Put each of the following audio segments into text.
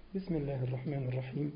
بسم الله الرحمن الرحيم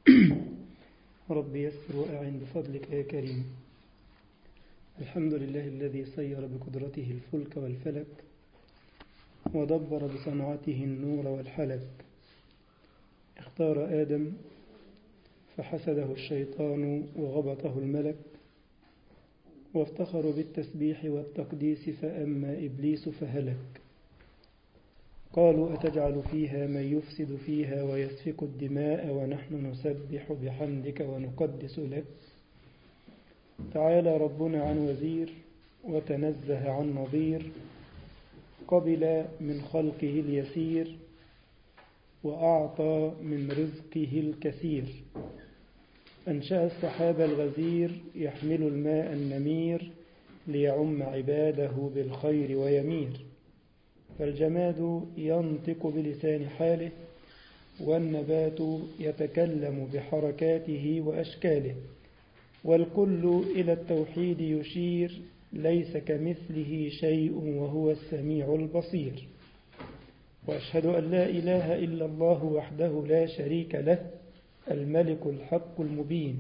رب يسر وأعن بفضلك يا كريم الحمد لله الذي سير بقدرته الفلك والفلك ودبر بصنعته النور والحلك اختار آدم فحسده الشيطان وغبطه الملك وافتخروا بالتسبيح والتقديس فأما إبليس فهلك قالوا أتجعل فيها من يفسد فيها ويسفك الدماء ونحن نسبح بحمدك ونقدس لك تعالى ربنا عن وزير وتنزه عن نظير قبل من خلقه اليسير وأعطى من رزقه الكثير أنشأ السحاب الغزير يحمل الماء النمير ليعم عباده بالخير ويمير فالجماد ينطق بلسان حاله والنبات يتكلم بحركاته وأشكاله والكل إلى التوحيد يشير ليس كمثله شيء وهو السميع البصير وأشهد أن لا إله إلا الله وحده لا شريك له الملك الحق المبين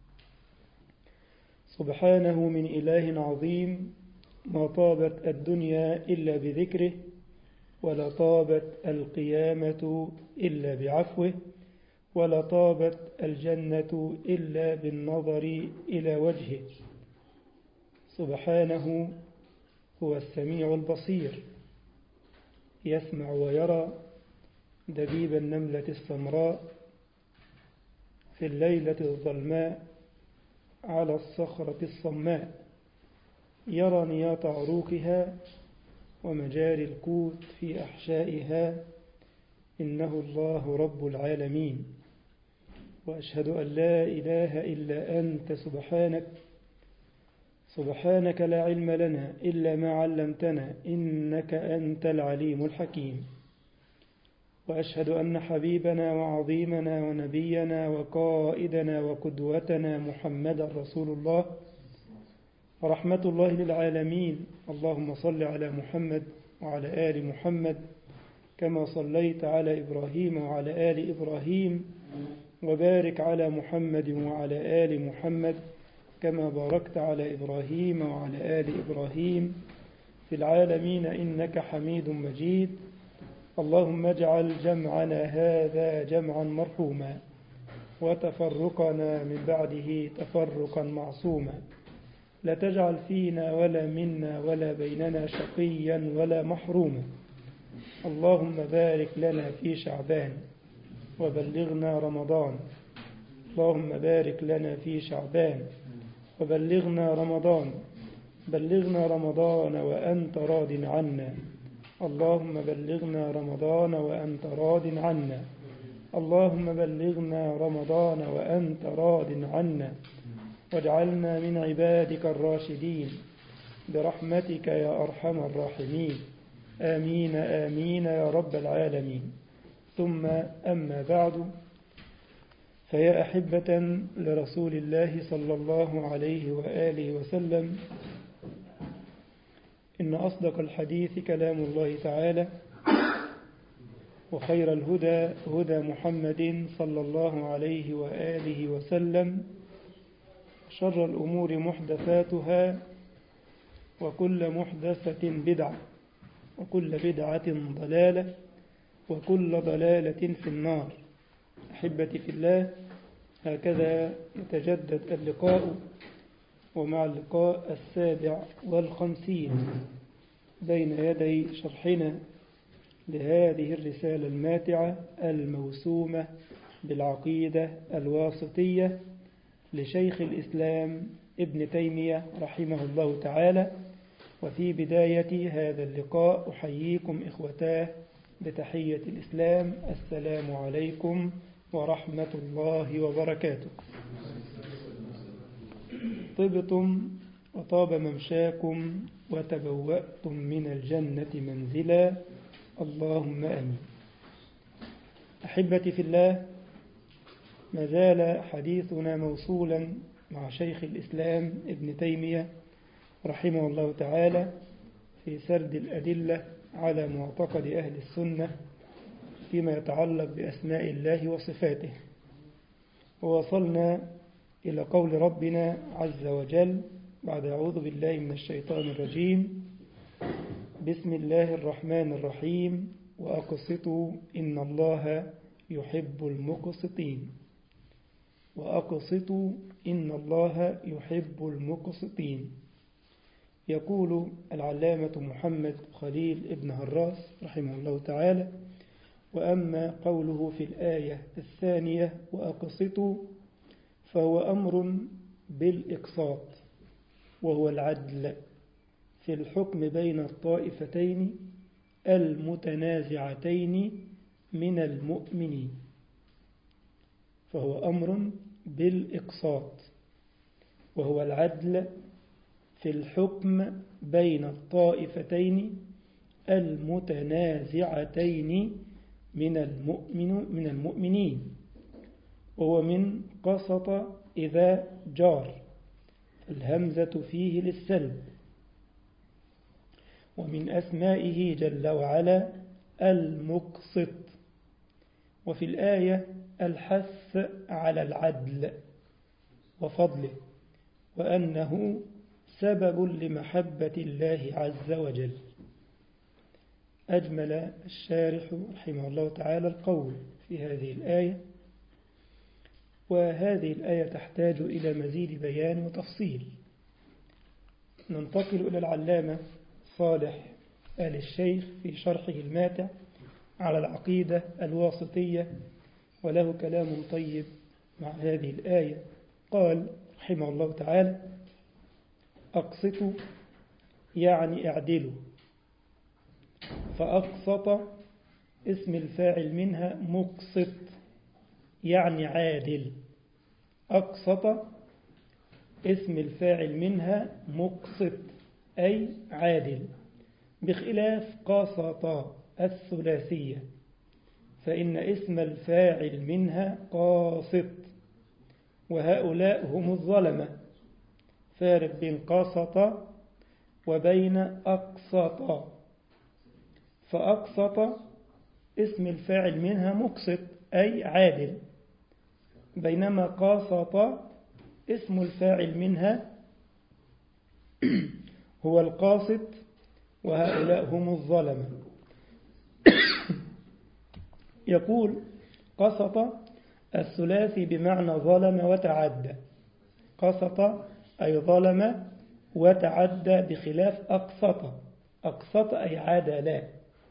سبحانه من إله عظيم ما طابت الدنيا إلا بذكره ولا طابت القيامة إلا بعفوه ولا طابت الجنة إلا بالنظر إلى وجهه سبحانه هو السميع البصير يسمع ويرى دبيب النملة السمراء في الليلة الظلماء على الصخرة الصماء يرى نياط عروقها ومجاري القوت في أحشائها إنه الله رب العالمين وأشهد أن لا إله إلا أنت سبحانك سبحانك لا علم لنا إلا ما علمتنا إنك أنت العليم الحكيم وأشهد أن حبيبنا وعظيمنا ونبينا وقائدنا وقدوتنا محمد رسول الله ورحمة الله للعالمين اللهم صل على محمد وعلى آل محمد كما صليت على إبراهيم وعلى آل إبراهيم وبارك على محمد وعلى آل محمد كما باركت على إبراهيم وعلى آل إبراهيم في العالمين إنك حميد مجيد اللهم اجعل جمعنا هذا جمعا مرحوما وتفرقنا من بعده تفرقا معصوما لا تجعل فينا ولا منا ولا بيننا شقيا ولا محروما اللهم بارك لنا في شعبان وبلغنا رمضان اللهم بارك لنا في شعبان وبلغنا رمضان بلغنا رمضان وأنت راض عنا اللهم بلغنا رمضان وأنت راض عنا اللهم بلغنا رمضان وأنت راض عنا واجعلنا من عبادك الراشدين برحمتك يا أرحم الراحمين آمين آمين يا رب العالمين ثم أما بعد فيا أحبة لرسول الله صلى الله عليه وآله وسلم إن أصدق الحديث كلام الله تعالى وخير الهدى هدى محمد صلى الله عليه وآله وسلم شر الأمور محدثاتها وكل محدثة بدعة وكل بدعة ضلالة وكل ضلالة في النار أحبتي في الله هكذا يتجدد اللقاء ومع اللقاء السابع والخمسين بين يدي شرحنا لهذه الرسالة الماتعة الموسومة بالعقيدة الواسطية لشيخ الإسلام ابن تيمية رحمه الله تعالى وفي بداية هذا اللقاء أحييكم إخوتاه بتحية الإسلام السلام عليكم ورحمة الله وبركاته طبتم وطاب ممشاكم وتبوأتم من الجنة منزلا اللهم أمين أحبتي في الله ما زال حديثنا موصولا مع شيخ الإسلام ابن تيمية رحمه الله تعالى في سرد الأدلة على معتقد أهل السنة فيما يتعلق بأسماء الله وصفاته ووصلنا إلى قول ربنا عز وجل بعد أعوذ بالله من الشيطان الرجيم بسم الله الرحمن الرحيم وأقسطوا إن الله يحب المقسطين وأقسطوا إن الله يحب المقسطين يقول العلامة محمد خليل ابن هراس رحمه الله تعالى وأما قوله في الآية الثانية وأقسطوا فهو أمر بالإقساط وهو العدل في الحكم بين الطائفتين المتنازعتين من المؤمنين فهو أمر بالإقساط وهو العدل في الحكم بين الطائفتين المتنازعتين من المؤمن من المؤمنين وهو من قسط إذا جار الهمزة فيه للسلب ومن أسمائه جل وعلا المقسط وفي الآية الحث على العدل وفضله وأنه سبب لمحبة الله عز وجل أجمل الشارح رحمه الله تعالى القول في هذه الآية وهذه الآية تحتاج إلى مزيد بيان وتفصيل ننتقل إلى العلامة صالح آل الشيخ في شرحه الماتع على العقيدة الواسطية وله كلام طيب مع هذه الآية قال رحمه الله تعالى أقسطوا يعني اعدلوا فأقسط اسم الفاعل منها مقسط يعني عادل أقسط اسم الفاعل منها مقسط أي عادل بخلاف قاسط الثلاثية فإن اسم الفاعل منها قاسط وهؤلاء هم الظلمة فارق بين قاسط وبين أقسط فأقسط اسم الفاعل منها مقسط أي عادل بينما قاسط اسم الفاعل منها هو القاسط وهؤلاء هم الظلمة يقول قسط الثلاثي بمعنى ظلم وتعدى قسط أي ظلم وتعدى بخلاف أقسط أقسط أي عدلا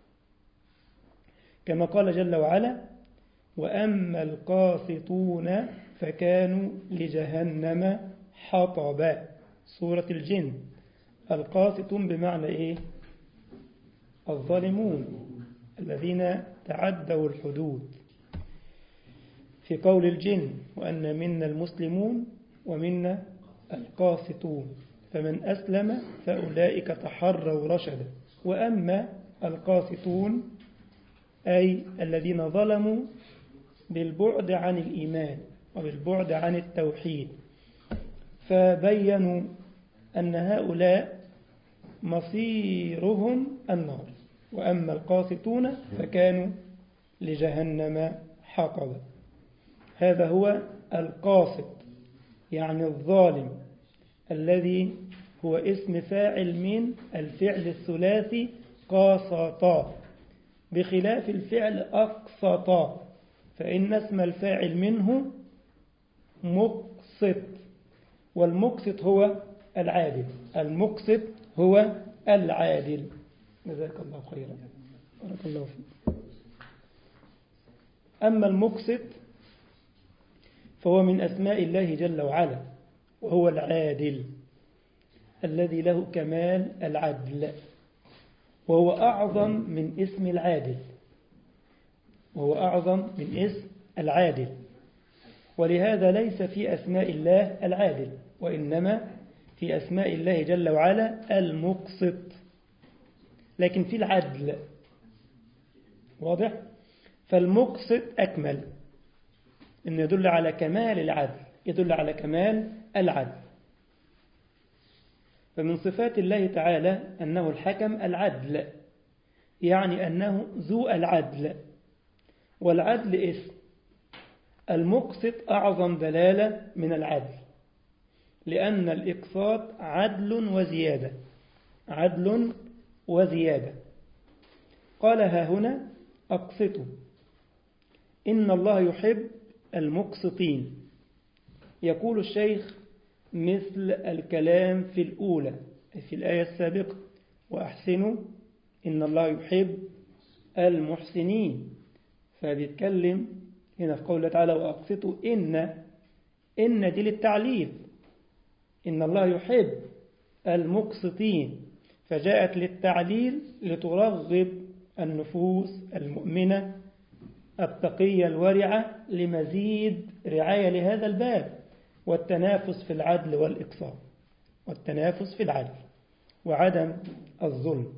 كما قال جل وعلا وأما القاسطون فكانوا لجهنم حطبا سورة الجن القاسطون بمعنى إيه الظالمون الذين تعدوا الحدود في قول الجن وأن منا المسلمون ومنا القاسطون فمن أسلم فأولئك تحروا رشدا وأما القاسطون أي الذين ظلموا بالبعد عن الإيمان وبالبعد عن التوحيد فبينوا أن هؤلاء مصيرهم النار وأما القاسطون فكانوا لجهنم حطبا هذا هو القاسط يعني الظالم الذي هو اسم فاعل من الفعل الثلاثي قاسطا بخلاف الفعل أقسطا فإن اسم الفاعل منه مقسط والمقسط هو العادل المقسط هو العادل جزاك الله خيرا بارك الله فيك أما المقسط فهو من أسماء الله جل وعلا وهو العادل الذي له كمال العدل وهو أعظم من اسم العادل وهو أعظم من اسم العادل ولهذا ليس في أسماء الله العادل وإنما في أسماء الله جل وعلا المقسط لكن في العدل واضح فالمقسط أكمل إنه يدل على كمال العدل يدل على كمال العدل فمن صفات الله تعالى أنه الحكم العدل يعني أنه ذو العدل والعدل اسم المقسط أعظم دلالة من العدل لأن الإقساط عدل وزيادة عدل وزيادة قال ها هنا أقسطوا إن الله يحب المقسطين يقول الشيخ مثل الكلام في الأولى في الآية السابقة وأحسنوا إن الله يحب المحسنين فبيتكلم هنا في قوله تعالى وأقسطوا إن إن دي للتعليل إن الله يحب المقسطين فجاءت للتعليل لترغب النفوس المؤمنة التقية الورعة لمزيد رعاية لهذا الباب والتنافس في العدل والإقصاء والتنافس في العدل وعدم الظلم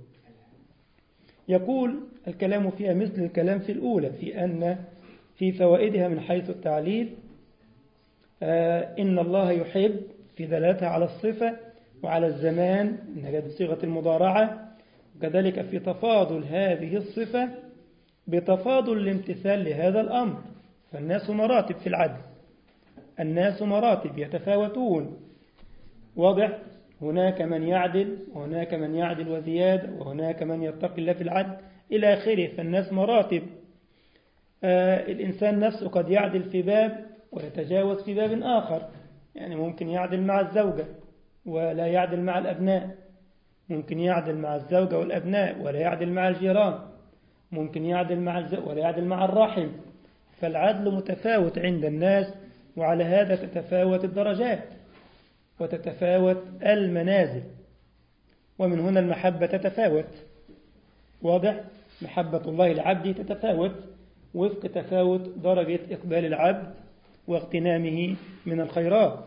يقول الكلام فيها مثل الكلام في الأولى في أن في فوائدها من حيث التعليل آه إن الله يحب في دلالتها على الصفة وعلى الزمان إنها بصيغة المضارعة وكذلك في تفاضل هذه الصفة بتفاضل الامتثال لهذا الأمر فالناس مراتب في العدل الناس مراتب يتفاوتون واضح هناك من يعدل وهناك من يعدل وزيادة وهناك من يتقي الله في العدل إلى آخره فالناس مراتب آه الإنسان نفسه قد يعدل في باب ويتجاوز في باب آخر يعني ممكن يعدل مع الزوجة ولا يعدل مع الأبناء ممكن يعدل مع الزوجة والأبناء ولا يعدل مع الجيران ممكن يعدل مع الزوجة ولا يعدل مع الرحم فالعدل متفاوت عند الناس وعلى هذا تتفاوت الدرجات وتتفاوت المنازل ومن هنا المحبة تتفاوت واضح محبة الله لعبده تتفاوت وفق تفاوت درجة إقبال العبد واغتنامه من الخيرات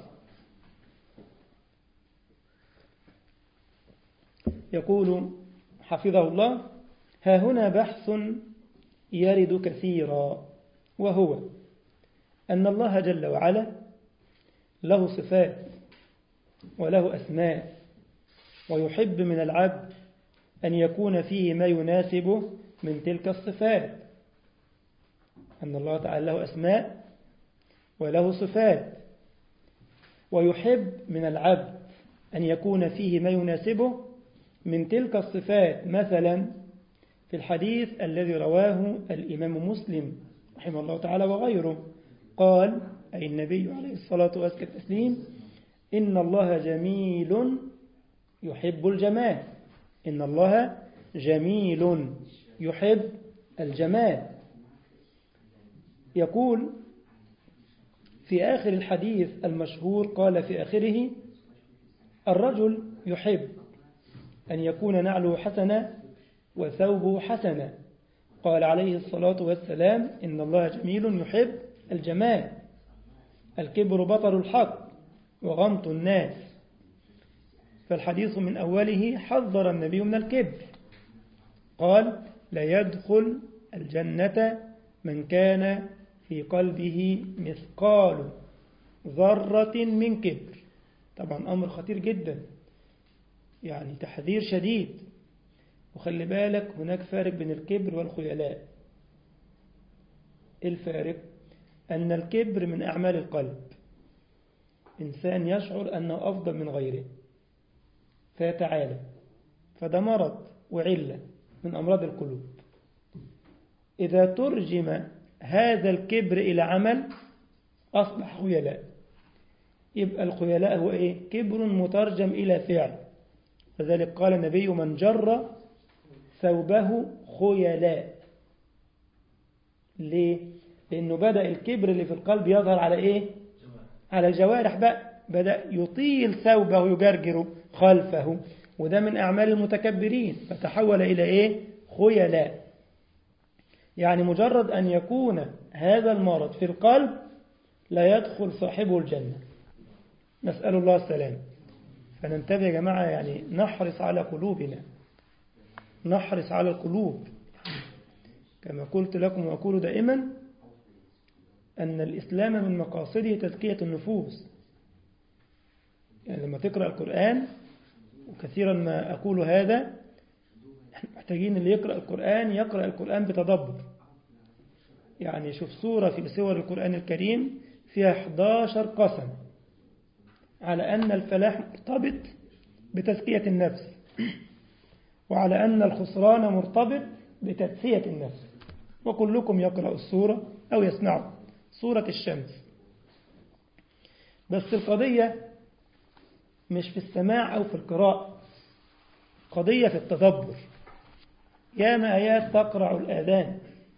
يقول حفظه الله ها هنا بحث يرد كثيرا وهو أن الله جل وعلا له صفات وله أسماء ويحب من العبد أن يكون فيه ما يناسبه من تلك الصفات أن الله تعالى له أسماء وله صفات ويحب من العبد أن يكون فيه ما يناسبه من تلك الصفات مثلا في الحديث الذي رواه الإمام مسلم رحمه الله تعالى وغيره قال أي النبي عليه الصلاة والسلام إن الله جميل يحب الجمال إن الله جميل يحب الجمال يقول في آخر الحديث المشهور قال في آخره الرجل يحب أن يكون نعله حسنا وثوبه حسنا قال عليه الصلاة والسلام إن الله جميل يحب الجمال الكبر بطر الحق وغمط الناس فالحديث من أوله حذر النبي من الكبر قال لا يدخل الجنة من كان في قلبه مثقال ذرة من كبر طبعا أمر خطير جدا يعني تحذير شديد وخلي بالك هناك فارق بين الكبر والخيلاء الفارق أن الكبر من أعمال القلب إنسان يشعر أنه أفضل من غيره فيتعالى فده مرض وعلة من أمراض القلوب إذا ترجم هذا الكبر إلى عمل أصبح خيلاء يبقى الخيلاء هو إيه؟ كبر مترجم إلى فعل فذلك قال النبي من جر ثوبه خيلاء ليه؟ لأنه بدأ الكبر اللي في القلب يظهر على إيه؟ على الجوارح بقى بدأ يطيل ثوبه ويجرجر خلفه وده من أعمال المتكبرين فتحول إلى إيه؟ خيلاء يعني مجرد أن يكون هذا المرض في القلب لا يدخل صاحبه الجنة نسأل الله السلام فننتبه يا جماعة يعني نحرص على قلوبنا نحرص على القلوب كما قلت لكم وأقول دائما أن الإسلام من مقاصده تزكية النفوس يعني لما تقرأ القرآن وكثيرا ما أقول هذا محتاجين اللي يقرأ القرآن يقرأ القرآن بتدبر يعني شوف سورة في سور القرآن الكريم فيها 11 قسم على أن الفلاح مرتبط بتزكية النفس وعلى أن الخسران مرتبط بتدسية النفس وكلكم يقرأ السورة أو يسمع سورة الشمس بس القضية مش في السماع أو في القراءة قضية في التدبر ياما آيات تقرع الآذان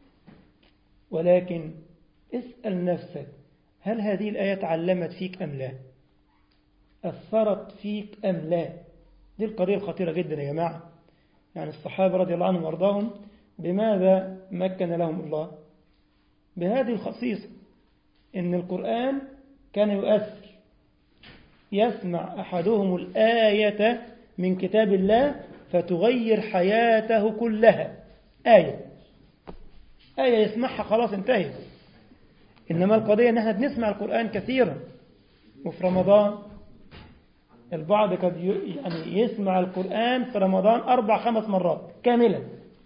ولكن اسأل نفسك هل هذه الآيات علمت فيك أم لا أثرت فيك أم لا دي القضية الخطيرة جدا يا جماعة يعني الصحابة رضي الله عنهم وارضاهم بماذا مكن لهم الله بهذه الخصيصة إن القرآن كان يؤثر يسمع أحدهم الآية من كتاب الله فتغير حياته كلها آية آية يسمعها خلاص انتهت إنما القضية إن احنا بنسمع القرآن كثيرا وفي رمضان البعض قد يعني يسمع القرآن في رمضان أربع خمس مرات كاملا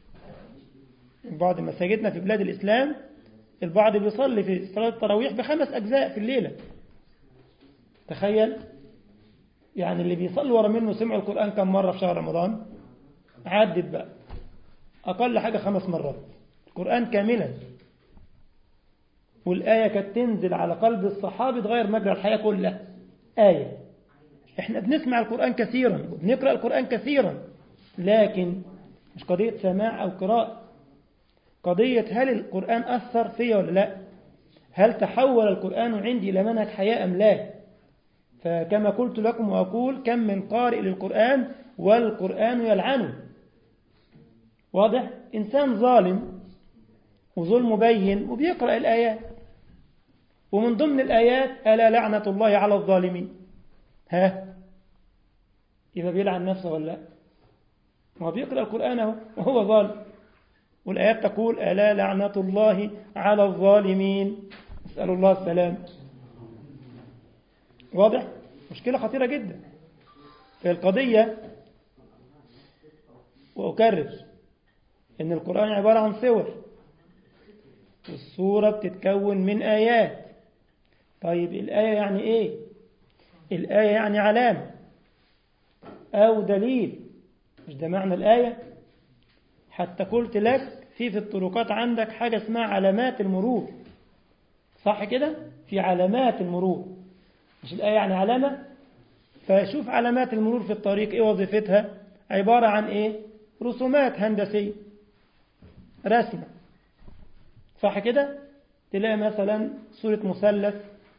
بعض مساجدنا في بلاد الإسلام البعض بيصلي في صلاة التراويح بخمس أجزاء في الليلة تخيل يعني اللي بيصلي ورا منه سمع القرآن كم مرة في شهر رمضان عدت بقى أقل حاجة خمس مرات القرآن كاملا والآية كانت تنزل على قلب الصحابي تغير مجرى الحياة كلها آية احنا بنسمع القرآن كثيرا وبنقرأ القرآن كثيرا لكن مش قضية سماع أو قراءة قضية هل القرآن أثر فيا ولا لا هل تحول القرآن عندي إلى منهج حياة أم لا فكما قلت لكم وأقول كم من قارئ للقرآن والقرآن يلعنه واضح إنسان ظالم وظلم بين وبيقرأ الآيات ومن ضمن الآيات ألا لعنة الله على الظالمين ها يبقى بيلعن نفسه ولا لا هو بيقرأ القرآن اهو وهو ظالم والآيات تقول ألا لعنة الله على الظالمين نسأل الله السلام واضح مشكلة خطيرة جدا في القضية وأكرر إن القرآن عبارة عن صور والصورة بتتكون من آيات طيب الآية يعني إيه الآية يعني علامة أو دليل مش ده معنى الآية حتى قلت لك في في الطرقات عندك حاجة اسمها علامات المرور صح كده في علامات المرور مش الآية يعني علامة فشوف علامات المرور في الطريق ايه وظيفتها عبارة عن ايه رسومات هندسية رسمة صح كده تلاقي مثلا صورة مثلث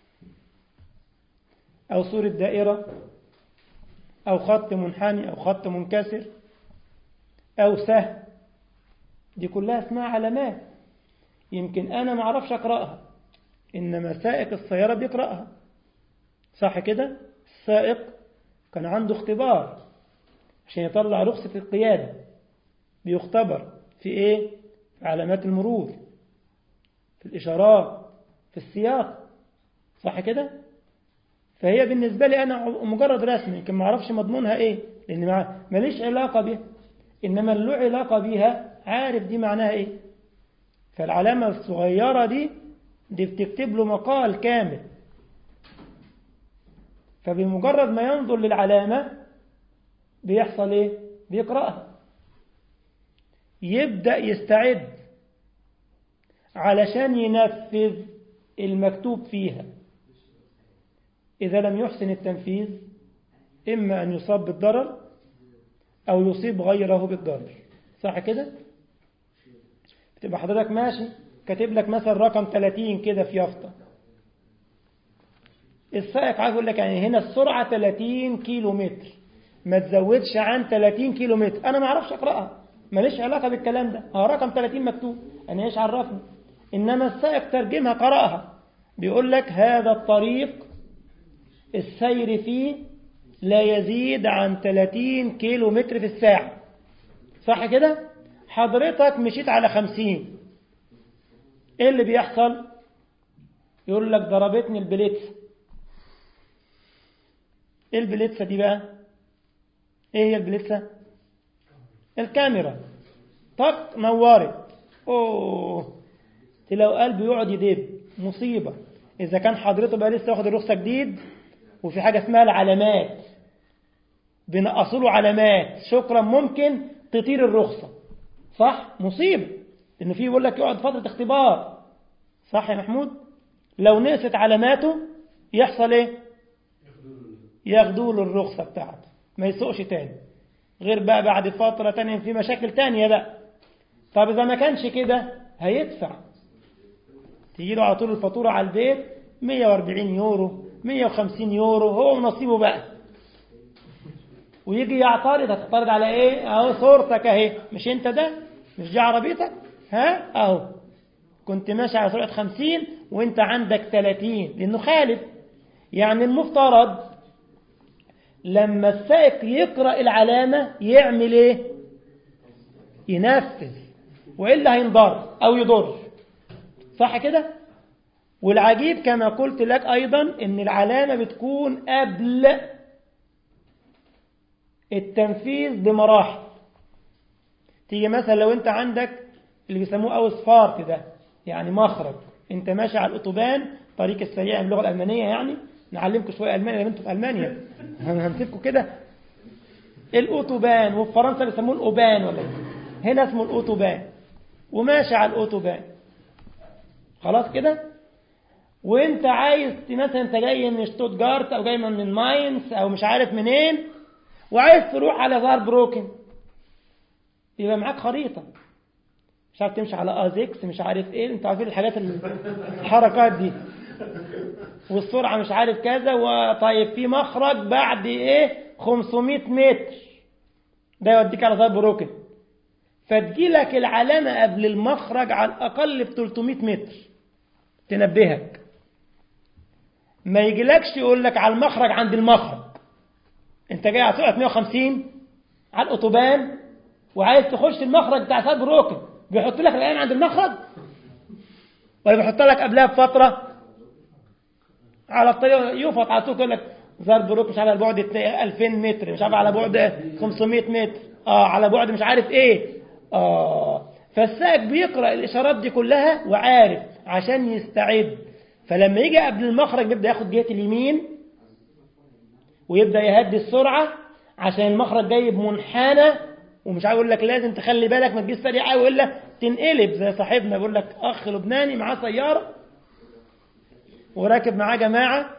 أو صورة دائرة أو خط منحني أو خط منكسر أو سهم دي كلها اسمها علامات يمكن أنا ما أعرفش أقرأها إنما سائق السيارة بيقرأها صح كده السائق كان عنده اختبار عشان يطلع رخصة القيادة بيختبر في إيه في علامات المرور في الإشارات في السياق صح كده فهي بالنسبة لي أنا مجرد رسم يمكن ما أعرفش مضمونها إيه لأن ماليش علاقة بها إنما اللي له علاقة بيها عارف دي معناها إيه فالعلامة الصغيرة دي دي بتكتب له مقال كامل فبمجرد ما ينظر للعلامة بيحصل إيه بيقرأها يبدأ يستعد علشان ينفذ المكتوب فيها إذا لم يحسن التنفيذ إما أن يصاب بالضرر أو يصيب غيره بالضرر صح كده بتبقى حضرتك ماشي كاتب لك مثلا رقم 30 كده في يافطة السائق عايز يقول لك يعني هنا السرعة 30 كيلو متر ما تزودش عن 30 كيلو متر أنا ما أعرفش أقرأها ماليش علاقة بالكلام ده اه رقم 30 مكتوب أنا إيش عرفني إنما السائق ترجمها قرأها بيقول لك هذا الطريق السير فيه لا يزيد عن 30 كيلو متر في الساعة صح كده حضرتك مشيت على 50 ايه اللي بيحصل يقول لك ضربتني البليتسة ايه البليتسة دي بقى ايه هي البليتسة الكاميرا طق نورت اوه تلاقوا قلبه يقعد يدب مصيبة إذا كان حضرته بقى لسه واخد الرخصة جديد وفي حاجة اسمها العلامات بنقصوا له علامات شكرا ممكن تطير الرخصة صح مصيبة إنه في يقول لك يقعد فترة اختبار صح يا محمود لو نقصت علاماته يحصل ايه ياخدوا له الرخصة بتاعته ما يسوقش تاني غير بقى بعد فترة تانية في مشاكل تانية بقى طب إذا ما كانش كده هيدفع تيجي له على طول الفاتورة على البيت 140 يورو 150 يورو هو ونصيبه بقى ويجي يعترض هتعترض على ايه اهو صورتك اهي مش انت ده مش دي عربيتك ها اهو كنت ماشي على سرعة 50 وانت عندك 30 لانه خالف يعني المفترض لما السائق يقرأ العلامة يعمل ايه ينفذ وإلا هينضر أو يضر صح كده والعجيب كما قلت لك أيضا أن العلامة بتكون قبل التنفيذ بمراحل تيجي مثلا لو انت عندك اللي بيسموه اوس فارت ده يعني مخرج انت ماشي على الاوتوبان طريق السريع باللغه الالمانيه يعني نعلمكم شويه الماني لما انتوا في المانيا هنسيبكم كده الاوتوبان وفي فرنسا بيسموه الاوبان ولا هنا اسمه الاوتوبان وماشي على الاوتوبان خلاص كده وانت عايز مثلا انت جاي من شتوتجارت او جاي من ماينز او مش عارف منين وعايز تروح على زار بروكن يبقى معاك خريطة مش عارف تمشي على ازيكس مش عارف ايه انتوا عارفين الحاجات الحركات دي والسرعة مش عارف كذا وطيب في مخرج بعد ايه 500 متر ده يوديك على زار بروكن فتجيلك العلامة قبل المخرج على الأقل ب 300 متر تنبهك ما يجيلكش يقول لك على المخرج عند المخرج انت جاي على سرعه 150 على الاوتوبان وعايز تخش المخرج بتاع ساد بروكن بيحط لك العين عند المخرج ولا بيحط لك قبلها بفتره على الطريق يفط على طول يقول لك زار بروك مش على بعد 2000 متر مش عارف على بعد 500 متر اه على بعد مش عارف ايه اه فالسائق بيقرا الاشارات دي كلها وعارف عشان يستعد فلما يجي قبل المخرج بيبدا ياخد جهه اليمين ويبدا يهدي السرعه عشان المخرج جاي بمنحنى ومش عايز اقول لك لازم تخلي بالك ما تجيش سريع قوي الا تنقلب زي صاحبنا بيقول لك اخ لبناني معاه سياره وراكب معاه جماعه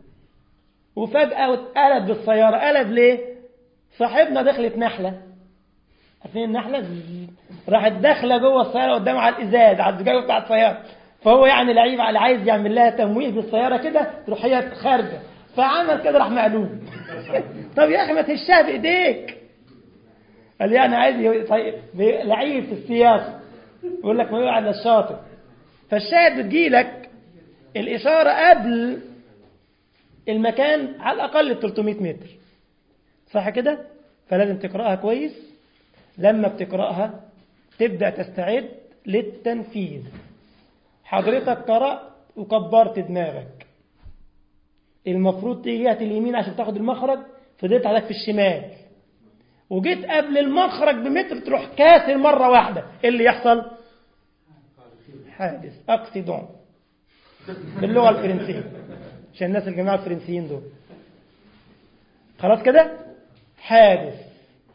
وفجاه اتقلب بالسياره قلب ليه صاحبنا دخلت نحله عارفين النحله راحت داخله جوه السياره قدامه على الازاز على الزجاج بتاع السياره فهو يعني لعيب اللي عايز يعمل لها تمويه بالسياره كده تروح هي خارجه فعمل كده راح مقلوب طب يا اخي ما تهشها بايديك قال يعني عايز طيب لعيب في السياسه يقول لك ما يقعد على الشاطئ فالشاهد بتجيلك الاشاره قبل المكان على الاقل 300 متر صح كده فلازم تقراها كويس لما بتقراها تبدا تستعد للتنفيذ حضرتك قرات وكبرت دماغك المفروض تيجي جهه اليمين عشان تاخد المخرج فضلت عليك في الشمال وجيت قبل المخرج بمتر تروح كاسر مرة واحدة ايه اللي يحصل حادث اكسيدون باللغة الفرنسية عشان الناس الجماعة الفرنسيين دول خلاص كده حادث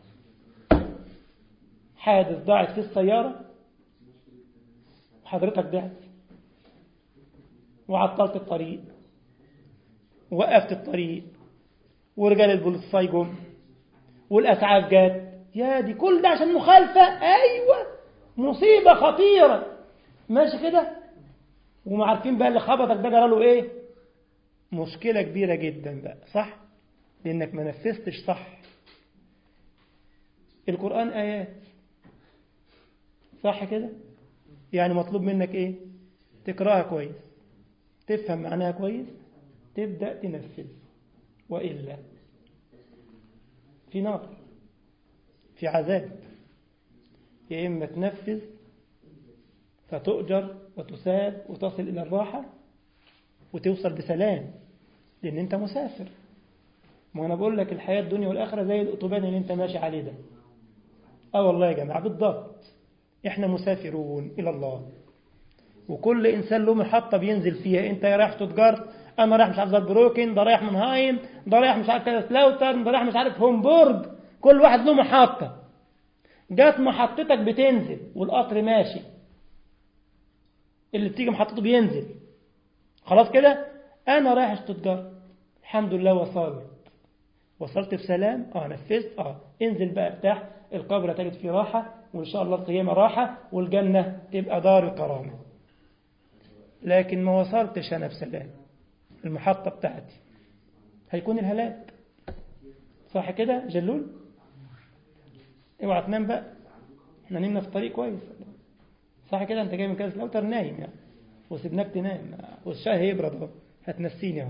حادث ضاعت في السيارة وحضرتك ضعت وعطلت الطريق ووقفت الطريق ورجال البوليساي جم والاسعاف جت يا دي كل ده عشان مخالفه ايوه مصيبه خطيره ماشي كده وما عارفين بقى اللي خبطك ده جرى له ايه مشكله كبيره جدا بقى صح لانك ما نفذتش صح القران ايات صح كده يعني مطلوب منك ايه تقراها كويس تفهم معناها كويس تبدا تنفذ والا في نار في عذاب يا إما تنفذ فتؤجر وتساب وتصل إلى الراحة وتوصل بسلام لأن أنت مسافر ما أنا بقول لك الحياة الدنيا والآخرة زي الأطوبان اللي أنت ماشي عليه ده آه والله يا جماعة بالضبط إحنا مسافرون إلى الله وكل إنسان له محطة بينزل فيها أنت رايح تتجار أنا رايح مش عارف زالبروكن ده رايح منهايم ده رايح مش عارف كازاسلاوتر ده رايح مش عارف هومبورج كل واحد له محطة جات محطتك بتنزل والقطر ماشي اللي بتيجي محطته بينزل خلاص كده أنا رايح اشتتجار الحمد لله وصلت وصلت بسلام اه نفذت اه انزل بقى ارتاح القبر تجد فيه راحة وإن شاء الله القيامة راحة والجنة تبقى دار الكرامة لكن ما وصلتش أنا بسلام المحطة بتاعتي هيكون الهلاك صح كده جلول اوعى تنام بقى احنا نمنا في طريق كويس صح كده انت جاي من كاس الاوتر نايم يعني وسيبناك تنام والشاي هيبرد اهو هتنسيني اهو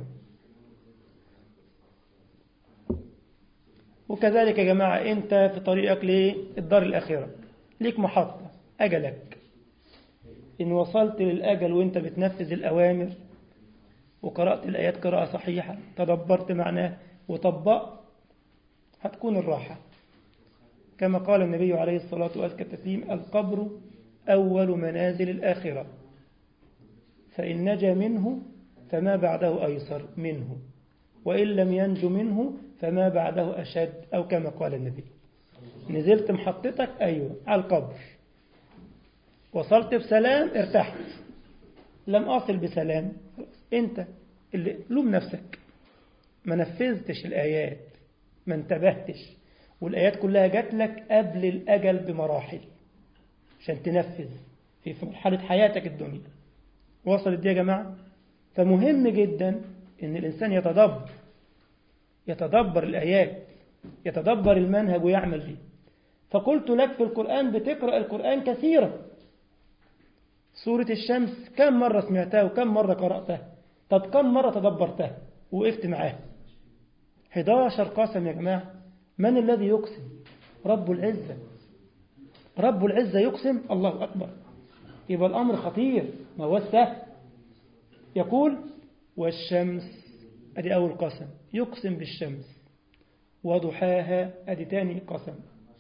وكذلك يا جماعة انت في طريقك للدار الآخرة ليك محطة أجلك إن وصلت للأجل وانت بتنفذ الأوامر وقرأت الآيات قراءة صحيحة تدبرت معناه وطبقت هتكون الراحة كما قال النبي عليه الصلاة وأزكى التسليم القبر أول منازل الآخرة فإن نجا منه فما بعده أيسر منه وإن لم ينج منه فما بعده أشد أو كما قال النبي نزلت محطتك أيوة على القبر وصلت بسلام ارتحت لم أصل بسلام أنت اللي لوم نفسك ما نفذتش الآيات ما انتبهتش والآيات كلها جات لك قبل الأجل بمراحل عشان تنفذ في مرحلة حياتك الدنيا وصلت دي يا جماعة فمهم جدا ان الإنسان يتدبر يتدبر الآيات يتدبر المنهج ويعمل به فقلت لك في القرآن بتقرأ القرآن كثيرا سورة الشمس كم مرة سمعتها وكم مرة قرأتها طب كم مرة تدبرتها وقفت معاها 11 قسم يا جماعة من الذي يقسم رب العزة رب العزة يقسم الله أكبر يبقى الأمر خطير ما هو سهل يقول والشمس أدي أول قسم يقسم بالشمس وضحاها أدي تاني قسم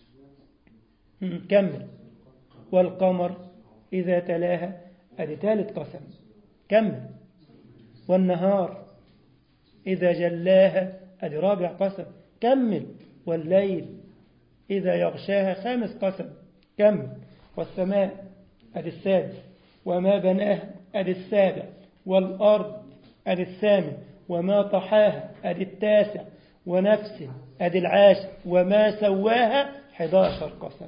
كمل والقمر إذا تلاها أدي ثالث قسم كمل والنهار إذا جلاها أدي رابع قسم كمل والليل إذا يغشاها خامس قسم كمل والسماء أدي السادس وما بناها أدي السابع والأرض أدي الثامن وما طحاها أدي التاسع ونفس أدي العاشر وما سواها 11 قسم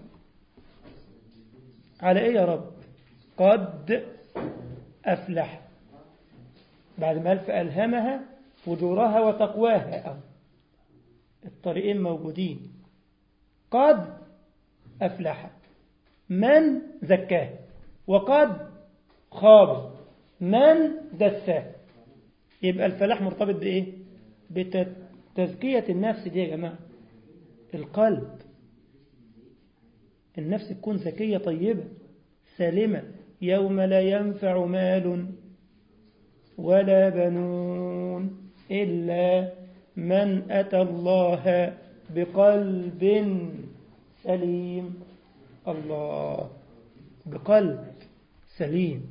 على إيه يا رب قد أفلح بعد ما ألف ألهمها فجورها وتقواها أو الطريقين موجودين قد أفلح من زكاه وقد خاب من دساه يبقى الفلاح مرتبط بإيه بتزكية النفس دي يا جماعة القلب النفس تكون ذكية طيبة سالمة يوم لا ينفع مال ولا بنون إلا من أتى الله بقلب سليم الله بقلب سليم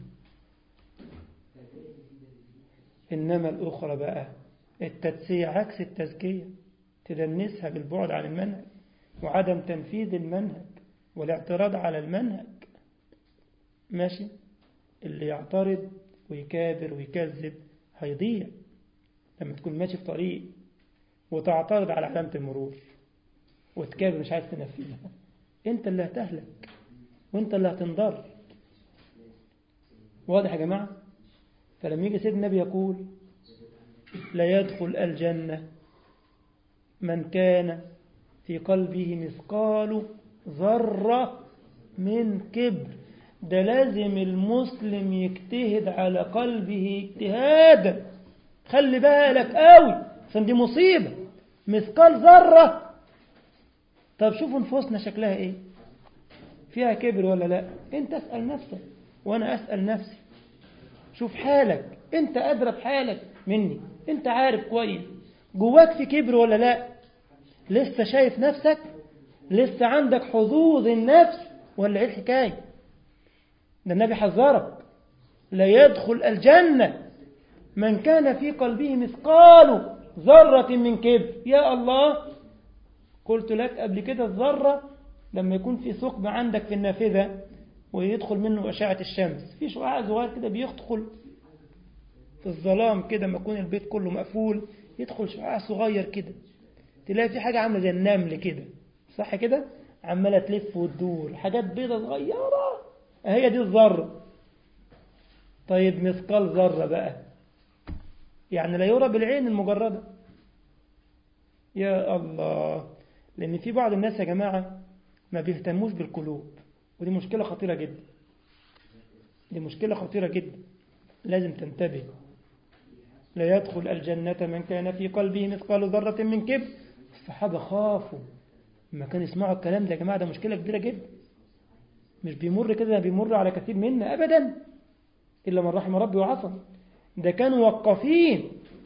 إنما الأخرى بقى التدسية عكس التزكية تدنسها بالبعد عن المنهج وعدم تنفيذ المنهج والاعتراض على المنهج ماشي اللي يعترض ويكابر ويكذب هيضيع لما تكون ماشي في طريق وتعترض على علامة المرور وتكابر مش عايز تنفذها انت اللي هتهلك وانت اللي هتنضر واضح يا جماعة فلما يجي سيدنا النبي يقول لا يدخل الجنة من كان في قلبه مثقال ذرة من كبر ده لازم المسلم يجتهد على قلبه اجتهادا خلي بالك قوي عشان دي مصيبة مثقال ذرة طب شوفوا نفوسنا شكلها ايه فيها كبر ولا لا انت اسأل نفسك وانا اسأل نفسي شوف حالك انت ادرى بحالك مني انت عارف كويس جواك في كبر ولا لا لسه شايف نفسك لسه عندك حظوظ النفس ولا ايه الحكايه ده النبي حذرك لا يدخل الجنة من كان في قلبه مثقال ذرة من كبر يا الله قلت لك قبل كده الذرة لما يكون في ثقب عندك في النافذة ويدخل منه أشعة الشمس في شعاع صغير كده بيدخل في الظلام كده ما يكون البيت كله مقفول يدخل شعاع صغير كده تلاقي في حاجة عاملة زي النمل كده صح كده عمالة تلف وتدور حاجات بيضة صغيرة هي دي الذرة طيب مثقال ذرة بقى يعني لا يرى بالعين المجردة يا الله لأن في بعض الناس يا جماعة ما بيهتموش بالقلوب ودي مشكلة خطيرة جدا دي مشكلة خطيرة جدا لازم تنتبه لا يدخل الجنة من كان في قلبه مثقال ذرة من كبر الصحابة خافوا لما كانوا يسمعوا الكلام ده يا جماعة ده مشكلة كبيرة جدا مش بيمر كده بيمر على كثير منا أبدا إلا من رحم ربي وعصم ده كانوا وقفين